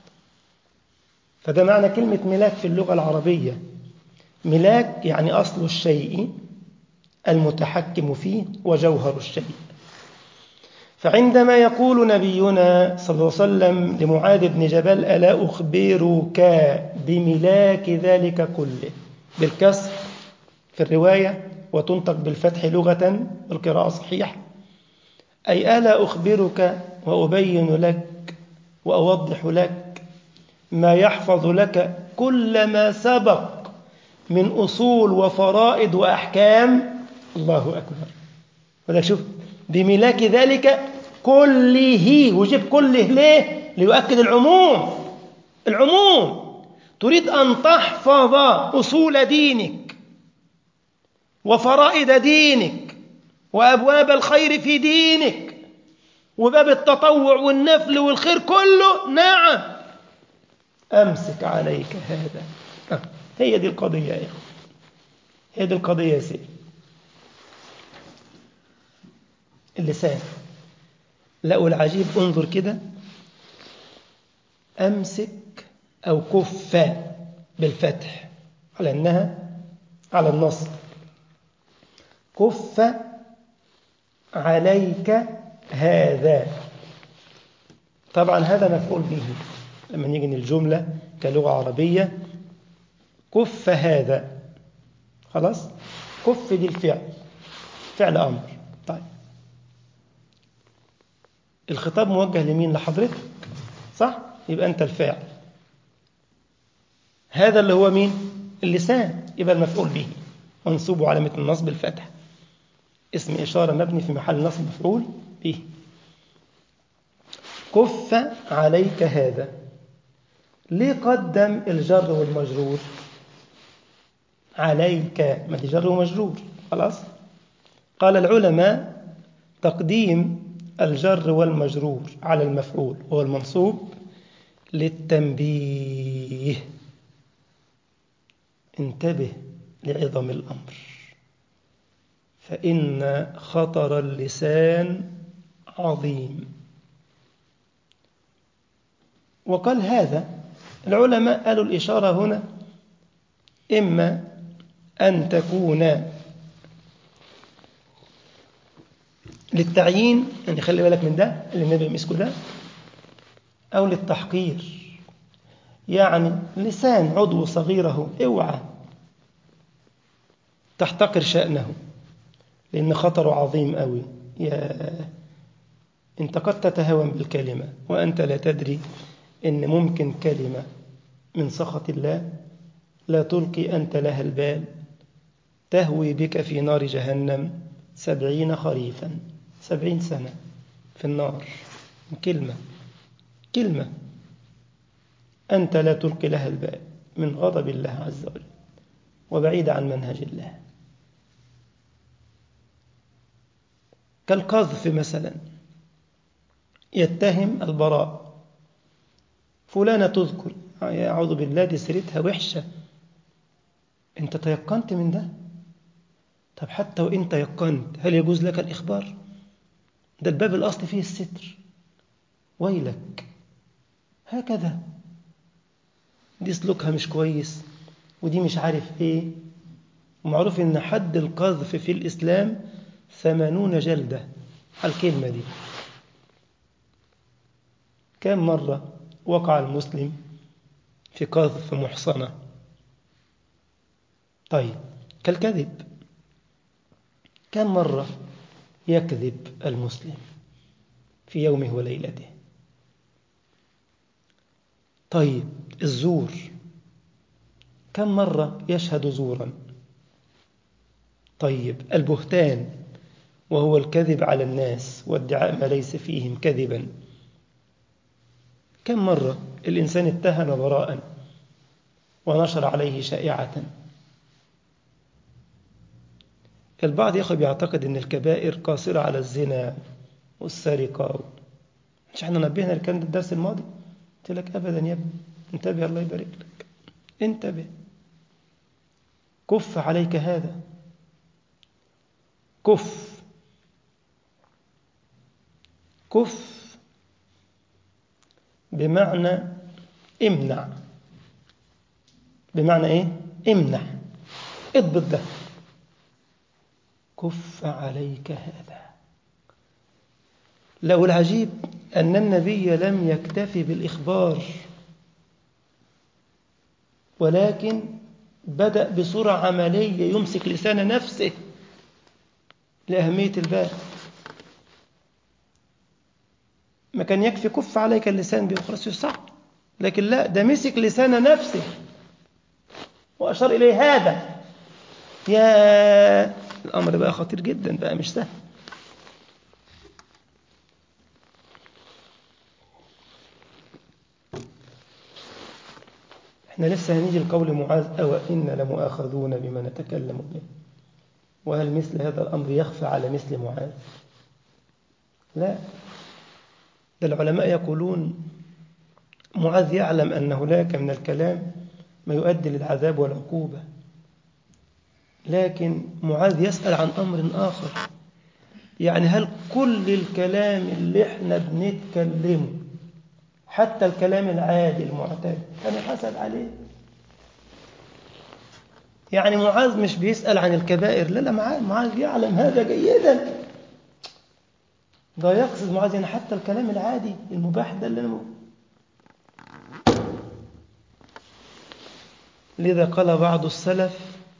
Speaker 1: فده معنى كلمة ملاك في اللغة العربية ملاك يعني أصل الشيء المتحكم فيه وجوهر الشيء فعندما يقول نبينا صلى الله عليه وسلم لمعاذ بن جبل ألا أخبرك بملاك ذلك كله بالكسر في الرواية وتنطق بالفتح لغة القراءة صحيح أي ألا أخبرك وأبين لك وأوضح لك ما يحفظ لك كل ما سبق من أصول وفرائض وأحكام الله أكبر ولا شوف بملاك ذلك كله وجيب كله ليه ليؤكد العموم العموم تريد أن تحفظ أصول دينك وفرائض دينك وأبواب الخير في دينك وباب التطوع والنفل والخير كله نعم أمسك عليك هذا آه. هي دي القضية يا إخوة هي دي القضية يا سيدي اللسان لقوا العجيب انظر كده أمسك أو كف بالفتح على أنها على النص كف عليك هذا طبعا هذا مفعول به لما نيجي الجملة كلغة عربية كف هذا خلاص كف دي الفعل فعل أمر طيب الخطاب موجه لمين لحضرتك صح يبقى أنت الفاعل هذا اللي هو مين اللسان يبقى المفعول به منصوب علامة النصب الفتح اسم إشارة مبني في محل نصب مفعول به كف عليك هذا ليه قدم الجر والمجرور عليك ما دي جر ومجرور خلاص قال العلماء تقديم الجر والمجرور على المفعول وهو المنصوب للتنبيه انتبه لعظم الأمر فإن خطر اللسان عظيم وقال هذا العلماء قالوا الإشارة هنا إما أن تكون للتعيين يعني خلي بالك من ده اللي النبي مسكه ده أو للتحقير يعني لسان عضو صغيره اوعى تحتقر شأنه لأن خطره عظيم قوي يا أنت قد تتهاون بالكلمة وأنت لا تدري إن ممكن كلمة من سخط الله لا تلقي أنت لها البال تهوي بك في نار جهنم سبعين خريفا سبعين سنة في النار كلمة كلمة أنت لا تلقي لها البال من غضب الله عز وجل وبعيد عن منهج الله كالقذف مثلا يتهم البراء فلانة تذكر أعوذ بالله دي سيرتها وحشة أنت تيقنت من ده طب حتى وإن تيقنت هل يجوز لك الإخبار ده الباب الأصل فيه الستر ويلك هكذا دي سلوكها مش كويس ودي مش عارف ايه ومعروف ان حد القذف في الإسلام ثمانون جلدة على الكلمة دي كم مرة وقع المسلم في قذف محصنة طيب كالكذب كم مرة يكذب المسلم في يومه وليلته طيب الزور كم مرة يشهد زورا طيب البهتان وهو الكذب على الناس وادعاء ما ليس فيهم كذبا كم مرة الإنسان اتهم براء ونشر عليه شائعة البعض يا أخي بيعتقد أن الكبائر قاصرة على الزنا والسرقة مش احنا نبهنا الكلام ده الدرس الماضي قلت لك أبدا يا ابني انتبه الله يبارك لك انتبه كف عليك هذا كف كف بمعنى امنع بمعنى ايه امنع اضبط ده كف عليك هذا لو العجيب أن النبي لم يكتفي بالإخبار ولكن بدأ بصورة عملية يمسك لسان نفسه لأهمية الباب ما كان يكفي كف عليك اللسان بخلاص صح لكن لا ده مسك لسان نفسه وأشار إليه هذا يا الأمر بقى خطير جدا بقى مش سهل احنا لسه هنيجي لقول معاذ أو إن لمؤاخذون بما نتكلم به وهل مثل هذا الأمر يخفى على مثل معاذ لا ده العلماء يقولون معاذ يعلم أن هناك من الكلام ما يؤدي للعذاب والعقوبة لكن معاذ يسأل عن أمر آخر يعني هل كل الكلام اللي احنا بنتكلمه حتى الكلام العادي المعتاد كان يحسب عليه يعني معاذ مش بيسأل عن الكبائر لا لا معاذ معاذ يعلم هذا جيدا ده يقصد معاذ يعني حتى الكلام العادي المباح ده اللي أنا لذا قال بعض السلف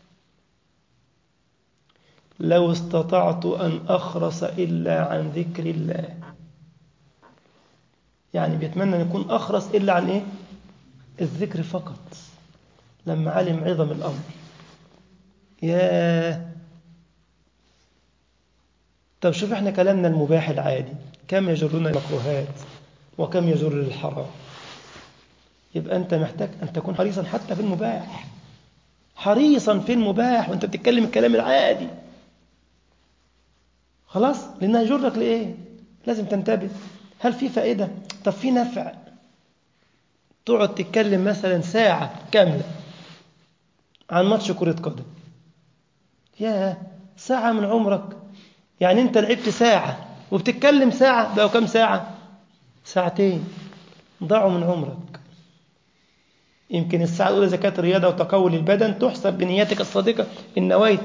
Speaker 1: لو استطعت أن أخرس إلا عن ذكر الله يعني بيتمنى أن يكون أخرس إلا عن إيه؟ الذكر فقط لما علم عظم الأمر يا طب شوف احنا كلامنا المباح العادي كم يجرنا المكروهات وكم يجر للحرام يبقى أنت محتاج أن تكون حريصا حتى في المباح حريصا في المباح وأنت بتتكلم الكلام العادي خلاص لأنها يجرك لإيه لازم تنتبه هل في فائدة طب في نفع تقعد تتكلم مثلا ساعة كاملة عن ماتش كرة قدم يا ساعة من عمرك يعني أنت لعبت ساعة وبتتكلم ساعة بقوا كم ساعة ساعتين ضاعوا من عمرك يمكن الساعة الأولى زكاة الرياضة وتقوي البدن تحسب بنيتك الصادقة إن نويت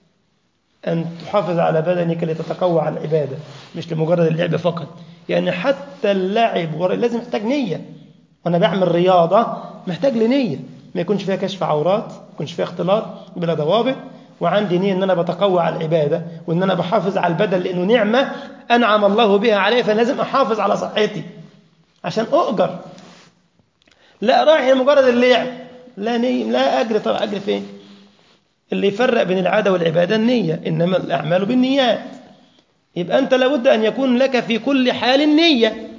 Speaker 1: أن تحافظ على بدنك لتتقوى على العبادة مش لمجرد اللعب فقط يعني حتى اللعب لازم محتاج نية وأنا بعمل رياضة محتاج لنية ما يكونش فيها كشف عورات ما يكونش فيها اختلاط بلا ضوابط وعندي نية أن أنا بتقوى على العبادة وأن أنا بحافظ على البدن لأنه نعمة أنعم الله بها علي فلازم أحافظ على صحتي عشان أؤجر لا رايح لمجرد اللعب لا نية لا أجر طبعا أجر فين اللي يفرق بين العادة والعبادة النية إنما الأعمال بالنيات يبقى أنت لابد أن يكون لك في كل حال نية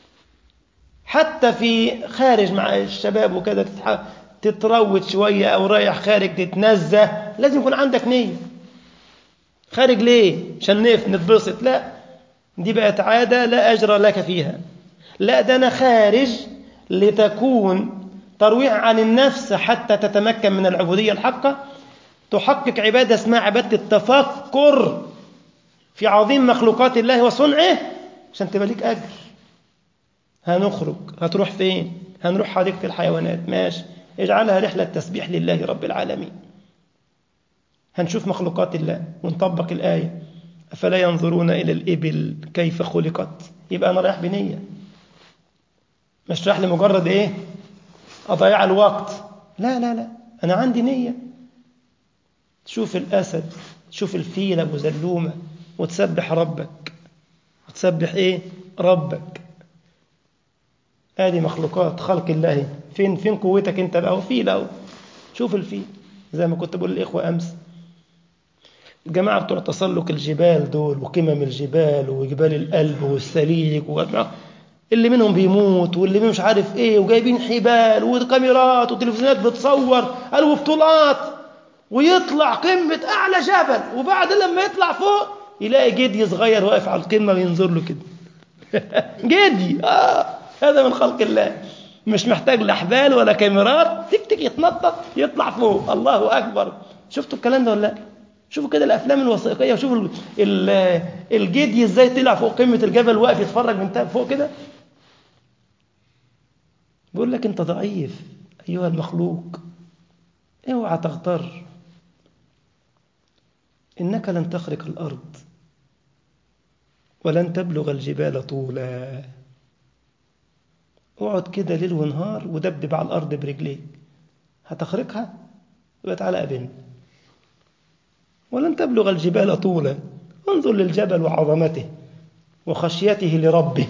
Speaker 1: حتى في خارج مع الشباب وكذا تتروت شوية أو رايح خارج تتنزه لازم يكون عندك نية خارج ليه عشان نف نتبسط لا دي بقت عادة لا أجر لك فيها لا ده أنا خارج لتكون ترويح عن النفس حتى تتمكن من العبودية الحقة تحقق عبادة اسمها عبادة التفكر في عظيم مخلوقات الله وصنعه عشان تبقى ليك أجر هنخرج هتروح فين هنروح حديقة الحيوانات ماشي اجعلها رحلة تسبيح لله رب العالمين هنشوف مخلوقات الله ونطبق الآية أفلا ينظرون إلى الإبل كيف خلقت يبقى أنا رايح بنية مش رايح لمجرد إيه أضيع الوقت لا لا لا أنا عندي نية تشوف الأسد تشوف الفيل أبو زلومة وتسبح ربك وتسبح إيه ربك هذه مخلوقات خلق الله فين فين قوتك انت بقى وفيل اهو شوف الفيل زي ما كنت بقول للاخوه امس الجماعه بتوع تسلق الجبال دول وقمم الجبال وجبال القلب والسليك اللي منهم بيموت واللي مش عارف ايه وجايبين حبال وكاميرات وتلفزيونات بتصور قالوا بطولات ويطلع قمه اعلى جبل وبعد لما يطلع فوق يلاقي جدي صغير واقف على القمه وينظر له كده جدي اه هذا من خلق الله مش محتاج لا حبال ولا كاميرات تك تك يتنطط يطلع فوق الله اكبر شفتوا الكلام ده ولا لا شوفوا كده الافلام الوثائقيه وشوفوا الجدي ازاي طلع فوق قمه الجبل واقف يتفرج من فوق كده بيقول لك انت ضعيف ايها المخلوق اوعى تغتر انك لن تخرق الارض ولن تبلغ الجبال طولا اقعد كده ليل ونهار ودبدب على الأرض برجليك هتخرقها يبقى تعالى قابلني ولن تبلغ الجبال طولا انظر للجبل وعظمته وخشيته لربه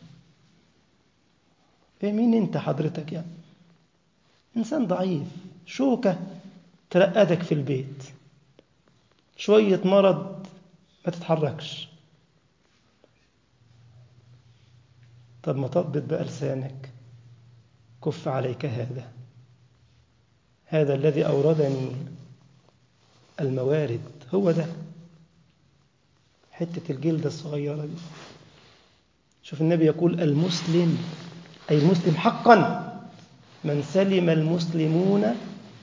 Speaker 1: ايه مين انت حضرتك يعني انسان ضعيف شوكة ترقدك في البيت شوية مرض ما تتحركش طب ما تضبط بقى لسانك كف عليك هذا هذا الذي أوردني الموارد هو ده حتة الجلدة الصغيرة دي شوف النبي يقول المسلم أي المسلم حقا من سلم المسلمون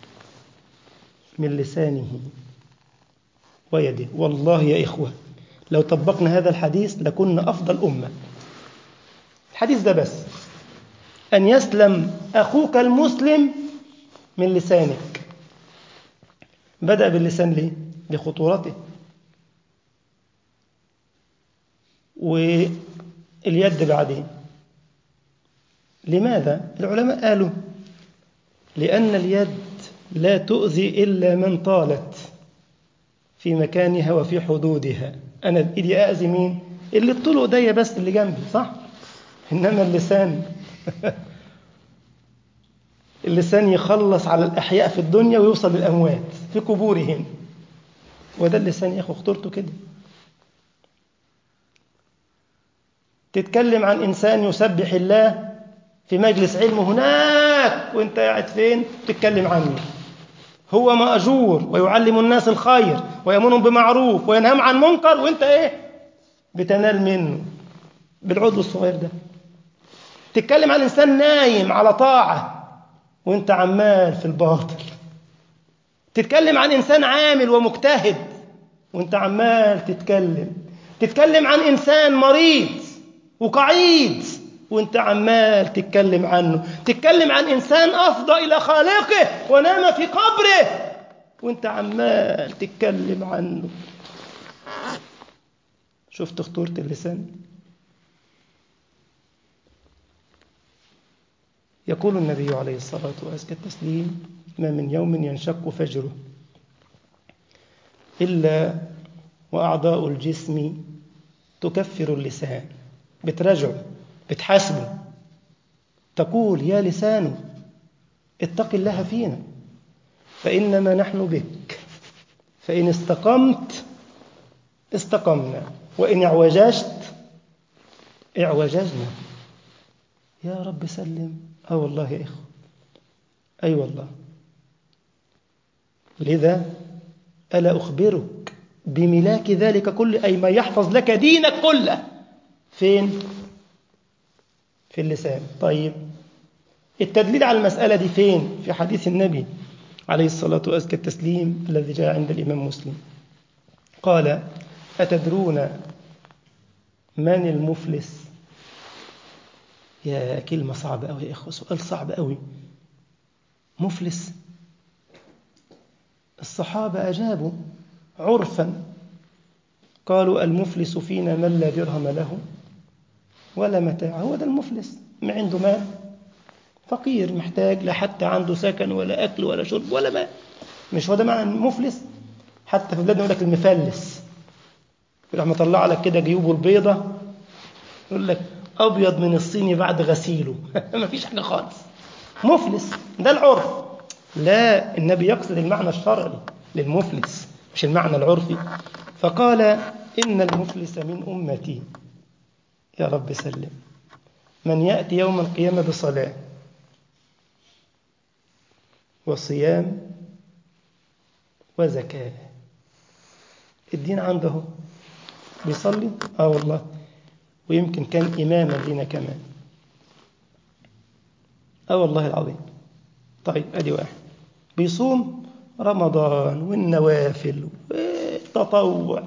Speaker 1: من لسانه ويده والله يا إخوة لو طبقنا هذا الحديث لكنا أفضل أمة الحديث ده بس أن يسلم أخوك المسلم من لسانك بدأ باللسان ليه؟ لخطورته واليد بعدين لماذا؟ العلماء قالوا لأن اليد لا تؤذي إلا من طالت في مكانها وفي حدودها أنا بإيدي أأذي مين؟ اللي الطول ايديا بس اللي جنبي صح؟ إنما اللسان اللسان يخلص على الأحياء في الدنيا ويوصل للأموات في قبورهم وده اللسان يا أخو خطورته كده تتكلم عن إنسان يسبح الله في مجلس علم هناك وانت قاعد فين تتكلم عنه هو مأجور ويعلم الناس الخير ويأمرهم بمعروف وينهاهم عن منكر وانت ايه بتنال منه بالعضو الصغير ده تتكلم عن إنسان نايم على طاعة وانت عمال في الباطل تتكلم عن إنسان عامل ومجتهد وانت عمال تتكلم تتكلم عن إنسان مريض وقعيد وانت عمال تتكلم عنه تتكلم عن إنسان أفضى إلى خالقه ونام في قبره وانت عمال تتكلم عنه شفت خطورة اللسان يقول النبي عليه الصلاة وأزكى التسليم ما من يوم ينشق فجره إلا وأعضاء الجسم تكفر اللسان بتراجعه بتحاسبه تقول يا لسان اتق الله فينا فإنما نحن بك فإن استقمت استقمنا وإن اعوججت اعوججنا يا رب سلم اه والله يا إخوة أي أيوة والله لذا ألا أخبرك بملاك ذلك كله أي ما يحفظ لك دينك كله فين؟ في اللسان طيب التدليل على المسألة دي فين؟ في حديث النبي عليه الصلاة وأزكى التسليم الذي جاء عند الإمام مسلم قال أتدرون من المفلس يا كلمة صعبة أوي يا إخوة سؤال صعب أوي مفلس الصحابة أجابوا عرفا قالوا المفلس فينا من لا درهم له ولا متاع هو ده المفلس ما عنده مال فقير محتاج لا حتى عنده سكن ولا أكل ولا شرب ولا ماء مش هو ده معنى المفلس حتى في بلادنا يقول لك المفلس يروح مطلع لك كده جيوبه البيضة يقول لك أبيض من الصيني بعد غسيله ما فيش حاجة خالص مفلس ده العرف لا النبي يقصد المعنى الشرعي للمفلس مش المعنى العرفي فقال إن المفلس من أمتي يا رب سلم من يأتي يوم القيامة بصلاة وصيام وزكاة الدين عنده بيصلي اه والله ويمكن كان إماما لنا كمان اه والله العظيم طيب ادي واحد بيصوم رمضان والنوافل والتطوع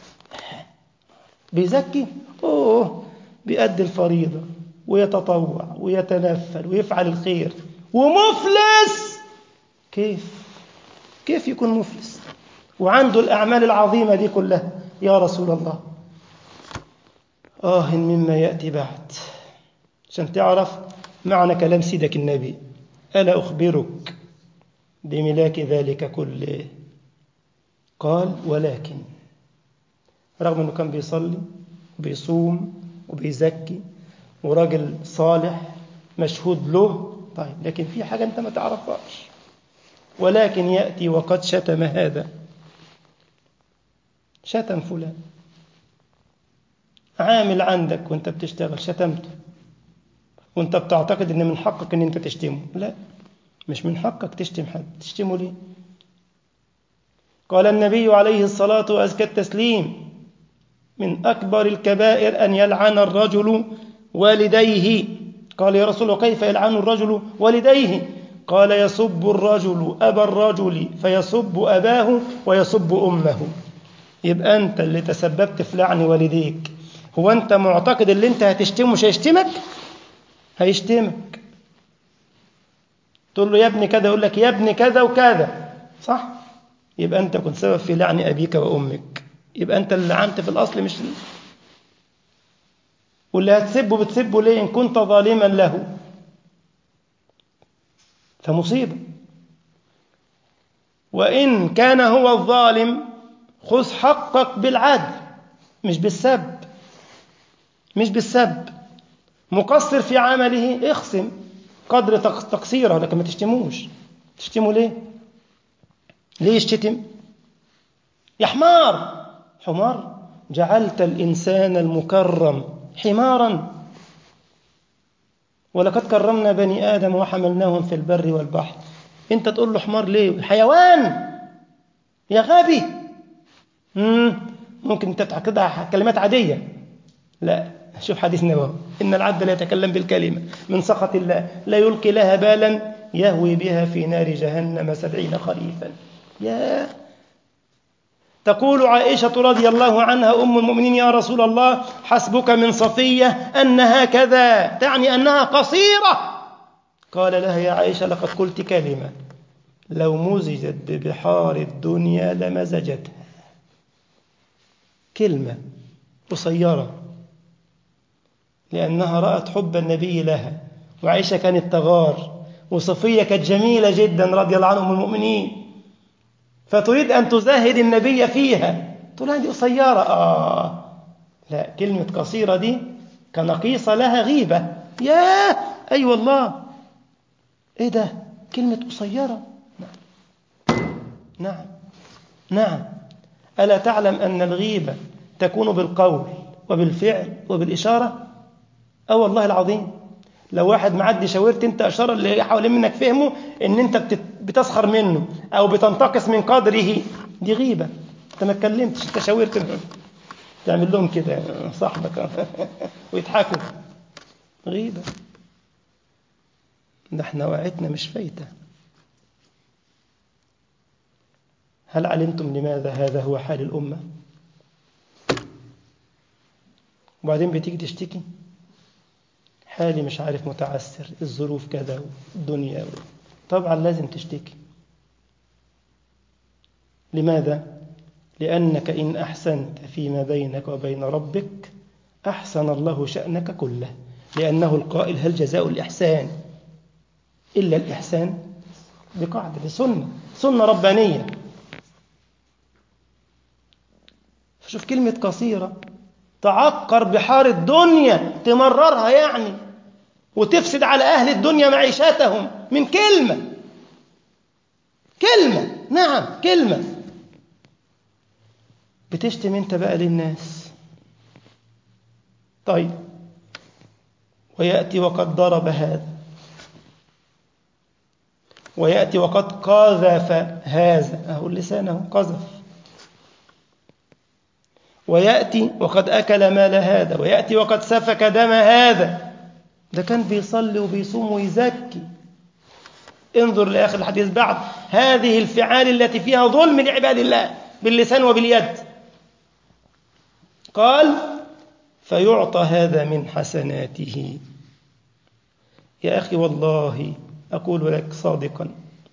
Speaker 1: بيزكي اوه بيأدي الفريضة ويتطوع ويتنفل ويفعل الخير ومفلس كيف كيف يكون مفلس وعنده الأعمال العظيمة دي كلها يا رسول الله آه مما يأتي بعد عشان تعرف معنى كلام سيدك النبي ألا أخبرك بملاك ذلك كله قال ولكن رغم أنه كان بيصلي وبيصوم وبيزكي وراجل صالح مشهود له طيب لكن في حاجة أنت ما تعرفهاش ولكن يأتي وقد شتم هذا شتم فلان عامل عندك وانت بتشتغل شتمته وانت بتعتقد ان من حقك ان انت تشتمه لا مش من حقك تشتم حد تشتمه ليه قال النبي عليه الصلاة وأزكى التسليم من أكبر الكبائر أن يلعن الرجل والديه قال يا رسول الله كيف يلعن الرجل والديه قال يسب الرجل أبا الرجل فيسب أباه ويسب أمه يبقى أنت اللي تسببت في لعن والديك هو أنت معتقد اللي أنت هتشتمه مش هيشتمك هيشتمك تقول له يا ابني كذا يقول لك يا ابني كذا وكذا صح يبقى أنت كنت سبب في لعن أبيك وأمك يبقى أنت اللي لعنت في الأصل مش واللي هتسبه بتسبه ليه إن كنت ظالما له فمصيبة وإن كان هو الظالم خذ حقك بالعدل مش بالسب مش بالسب مقصر في عمله اخصم قدر تقصيره لكن ما تشتموش تشتمه ليه ليه يشتم يا حمار حمار جعلت الإنسان المكرم حمارا ولقد كرمنا بني آدم وحملناهم في البر والبحر انت تقول له حمار ليه حيوان يا غبي مم. ممكن تتعقدها كلمات عادية لا شوف حديث النبوي إن العبد لا يتكلم بالكلمة من سخط الله لا يلقي لها بالا يهوي بها في نار جهنم سبعين خريفا يا تقول عائشة رضي الله عنها أم المؤمنين يا رسول الله حسبك من صفية أنها كذا تعني أنها قصيرة قال لها يا عائشة لقد قلت كلمة لو مزجت ببحار الدنيا لمزجتها كلمة قصيرة لأنها رأت حب النبي لها وعائشة كانت تغار وصفية كانت جميلة جدا رضي الله عنهم المؤمنين فتريد أن تزاهد النبي فيها تقول هذه قصيرة آه لا كلمة قصيرة دي كنقيصة لها غيبة ياه أي أيوة والله إيه ده كلمة قصيرة نعم نعم نعم ألا تعلم أن الغيبة تكون بالقول وبالفعل وبالإشارة أه والله العظيم لو واحد معدي شاورت انت اشاره اللي حوالين منك فهمه ان انت بتسخر منه او بتنتقص من قدره دي غيبه انت ما اتكلمتش انت شاورت تعمل لهم كده صاحبك ويضحكوا غيبه ده احنا وقعتنا مش فايته هل علمتم لماذا هذا هو حال الامه وبعدين بتيجي تشتكي حالي مش عارف متعسر الظروف كذا والدنيا طبعا لازم تشتكي لماذا؟ لأنك إن أحسنت فيما بينك وبين ربك أحسن الله شأنك كله لأنه القائل هل جزاء الإحسان إلا الإحسان بقاعدة بسنة سنة ربانية فشوف كلمة قصيرة تعقر بحار الدنيا تمررها يعني وتفسد على أهل الدنيا معيشتهم من كلمة كلمة نعم كلمة بتشتم انت بقى للناس طيب ويأتي وقد ضرب هذا ويأتي وقد قذف هذا أهو لسانه قذف ويأتي وقد أكل مال هذا ويأتي وقد سفك دم هذا ده كان بيصلي وبيصوم ويزكي انظر لآخر الحديث بعد هذه الفعال التي فيها ظلم لعباد الله باللسان وباليد قال فيعطى هذا من حسناته يا أخي والله أقول لك صادقا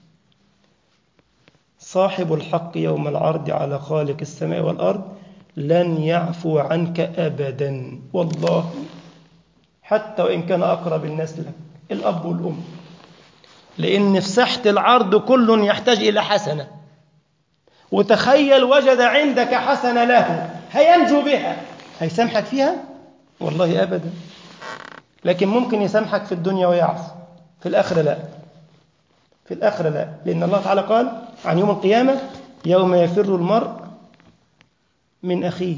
Speaker 1: صاحب الحق يوم العرض على خالق السماء والأرض لن يعفو عنك أبدا والله حتى وإن كان أقرب الناس لك الأب والأم لأن في ساحة العرض كل يحتاج إلى حسنة وتخيل وجد عندك حسنة له هينجو بها هيسامحك فيها والله أبدا لكن ممكن يسامحك في الدنيا ويعصي في الآخرة لا في الآخرة لا لأن الله تعالى قال عن يوم القيامة يوم يفر المرء من أخيه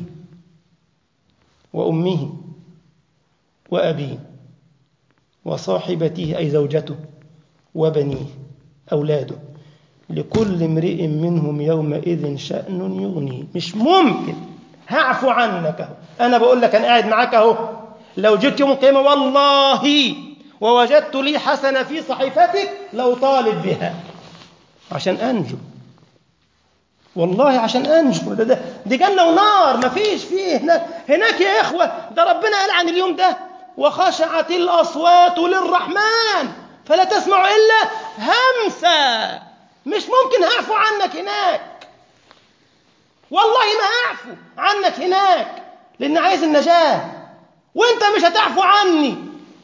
Speaker 1: وأمه وأبيه وصاحبته أي زوجته وبنيه أولاده لكل امرئ منهم يومئذ شأن يغني مش ممكن هعفو عنك أنا بقول لك أنا قاعد معاك أهو لو جيت يوم القيامة والله ووجدت لي حسنة في صحيفتك لو طالب بها عشان أنجو والله عشان أنجو ده, ده دي جنة ونار ما فيش فيه هناك, هناك يا إخوة ده ربنا قال عن اليوم ده وخشعت الأصوات للرحمن فلا تسمع إلا همسة مش ممكن هعفو عنك هناك والله ما هعفو عنك هناك لأن عايز النجاة وانت مش هتعفو عني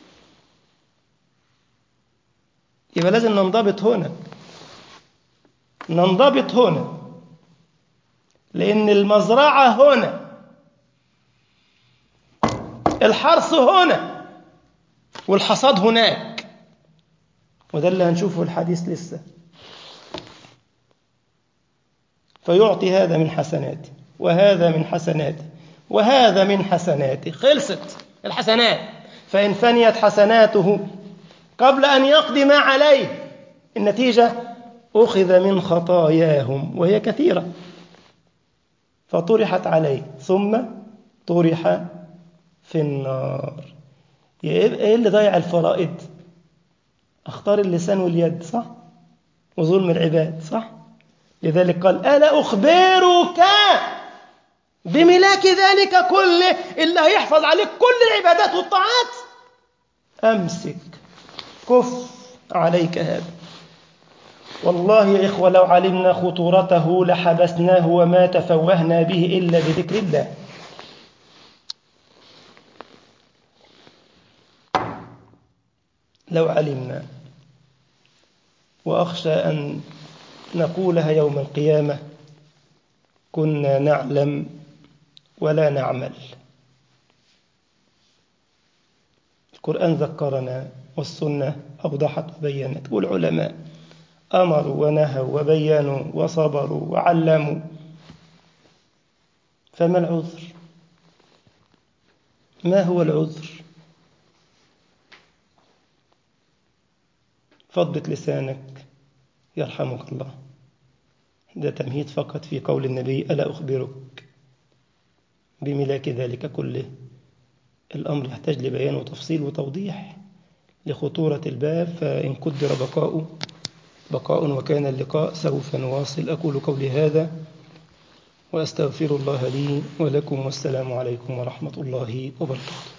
Speaker 1: يبقى لازم ننضبط هنا ننضبط هنا لأن المزرعة هنا الحرث هنا والحصاد هناك وده اللي هنشوفه في الحديث لسه فيعطي هذا من حسناته وهذا من حسناته وهذا من حسناته خلصت الحسنات فإن فنيت حسناته قبل أن يقضي ما عليه النتيجة أخذ من خطاياهم وهي كثيرة فطرحت عليه ثم طرح في النار ايه اللي ضيع الفرائض اختار اللسان واليد صح وظلم العباد صح لذلك قال ألا أخبرك بملاك ذلك كله اللي هيحفظ عليك كل العبادات والطاعات أمسك كف عليك هذا والله يا إخوة لو علمنا خطورته لحبسناه وما تفوهنا به إلا بذكر الله لو علمنا وأخشى أن نقولها يوم القيامة كنا نعلم ولا نعمل القرآن ذكرنا والسنة أوضحت وبينت والعلماء أمروا ونهوا وبينوا وصبروا وعلموا فما العذر ما هو العذر فضت لسانك يرحمك الله ده تمهيد فقط في قول النبي ألا أخبرك بملاك ذلك كله الأمر يحتاج لبيان وتفصيل وتوضيح لخطورة الباب فإن قدر بقاء بقاء وكان اللقاء سوف نواصل أقول قولي هذا وأستغفر الله لي ولكم والسلام عليكم ورحمة الله وبركاته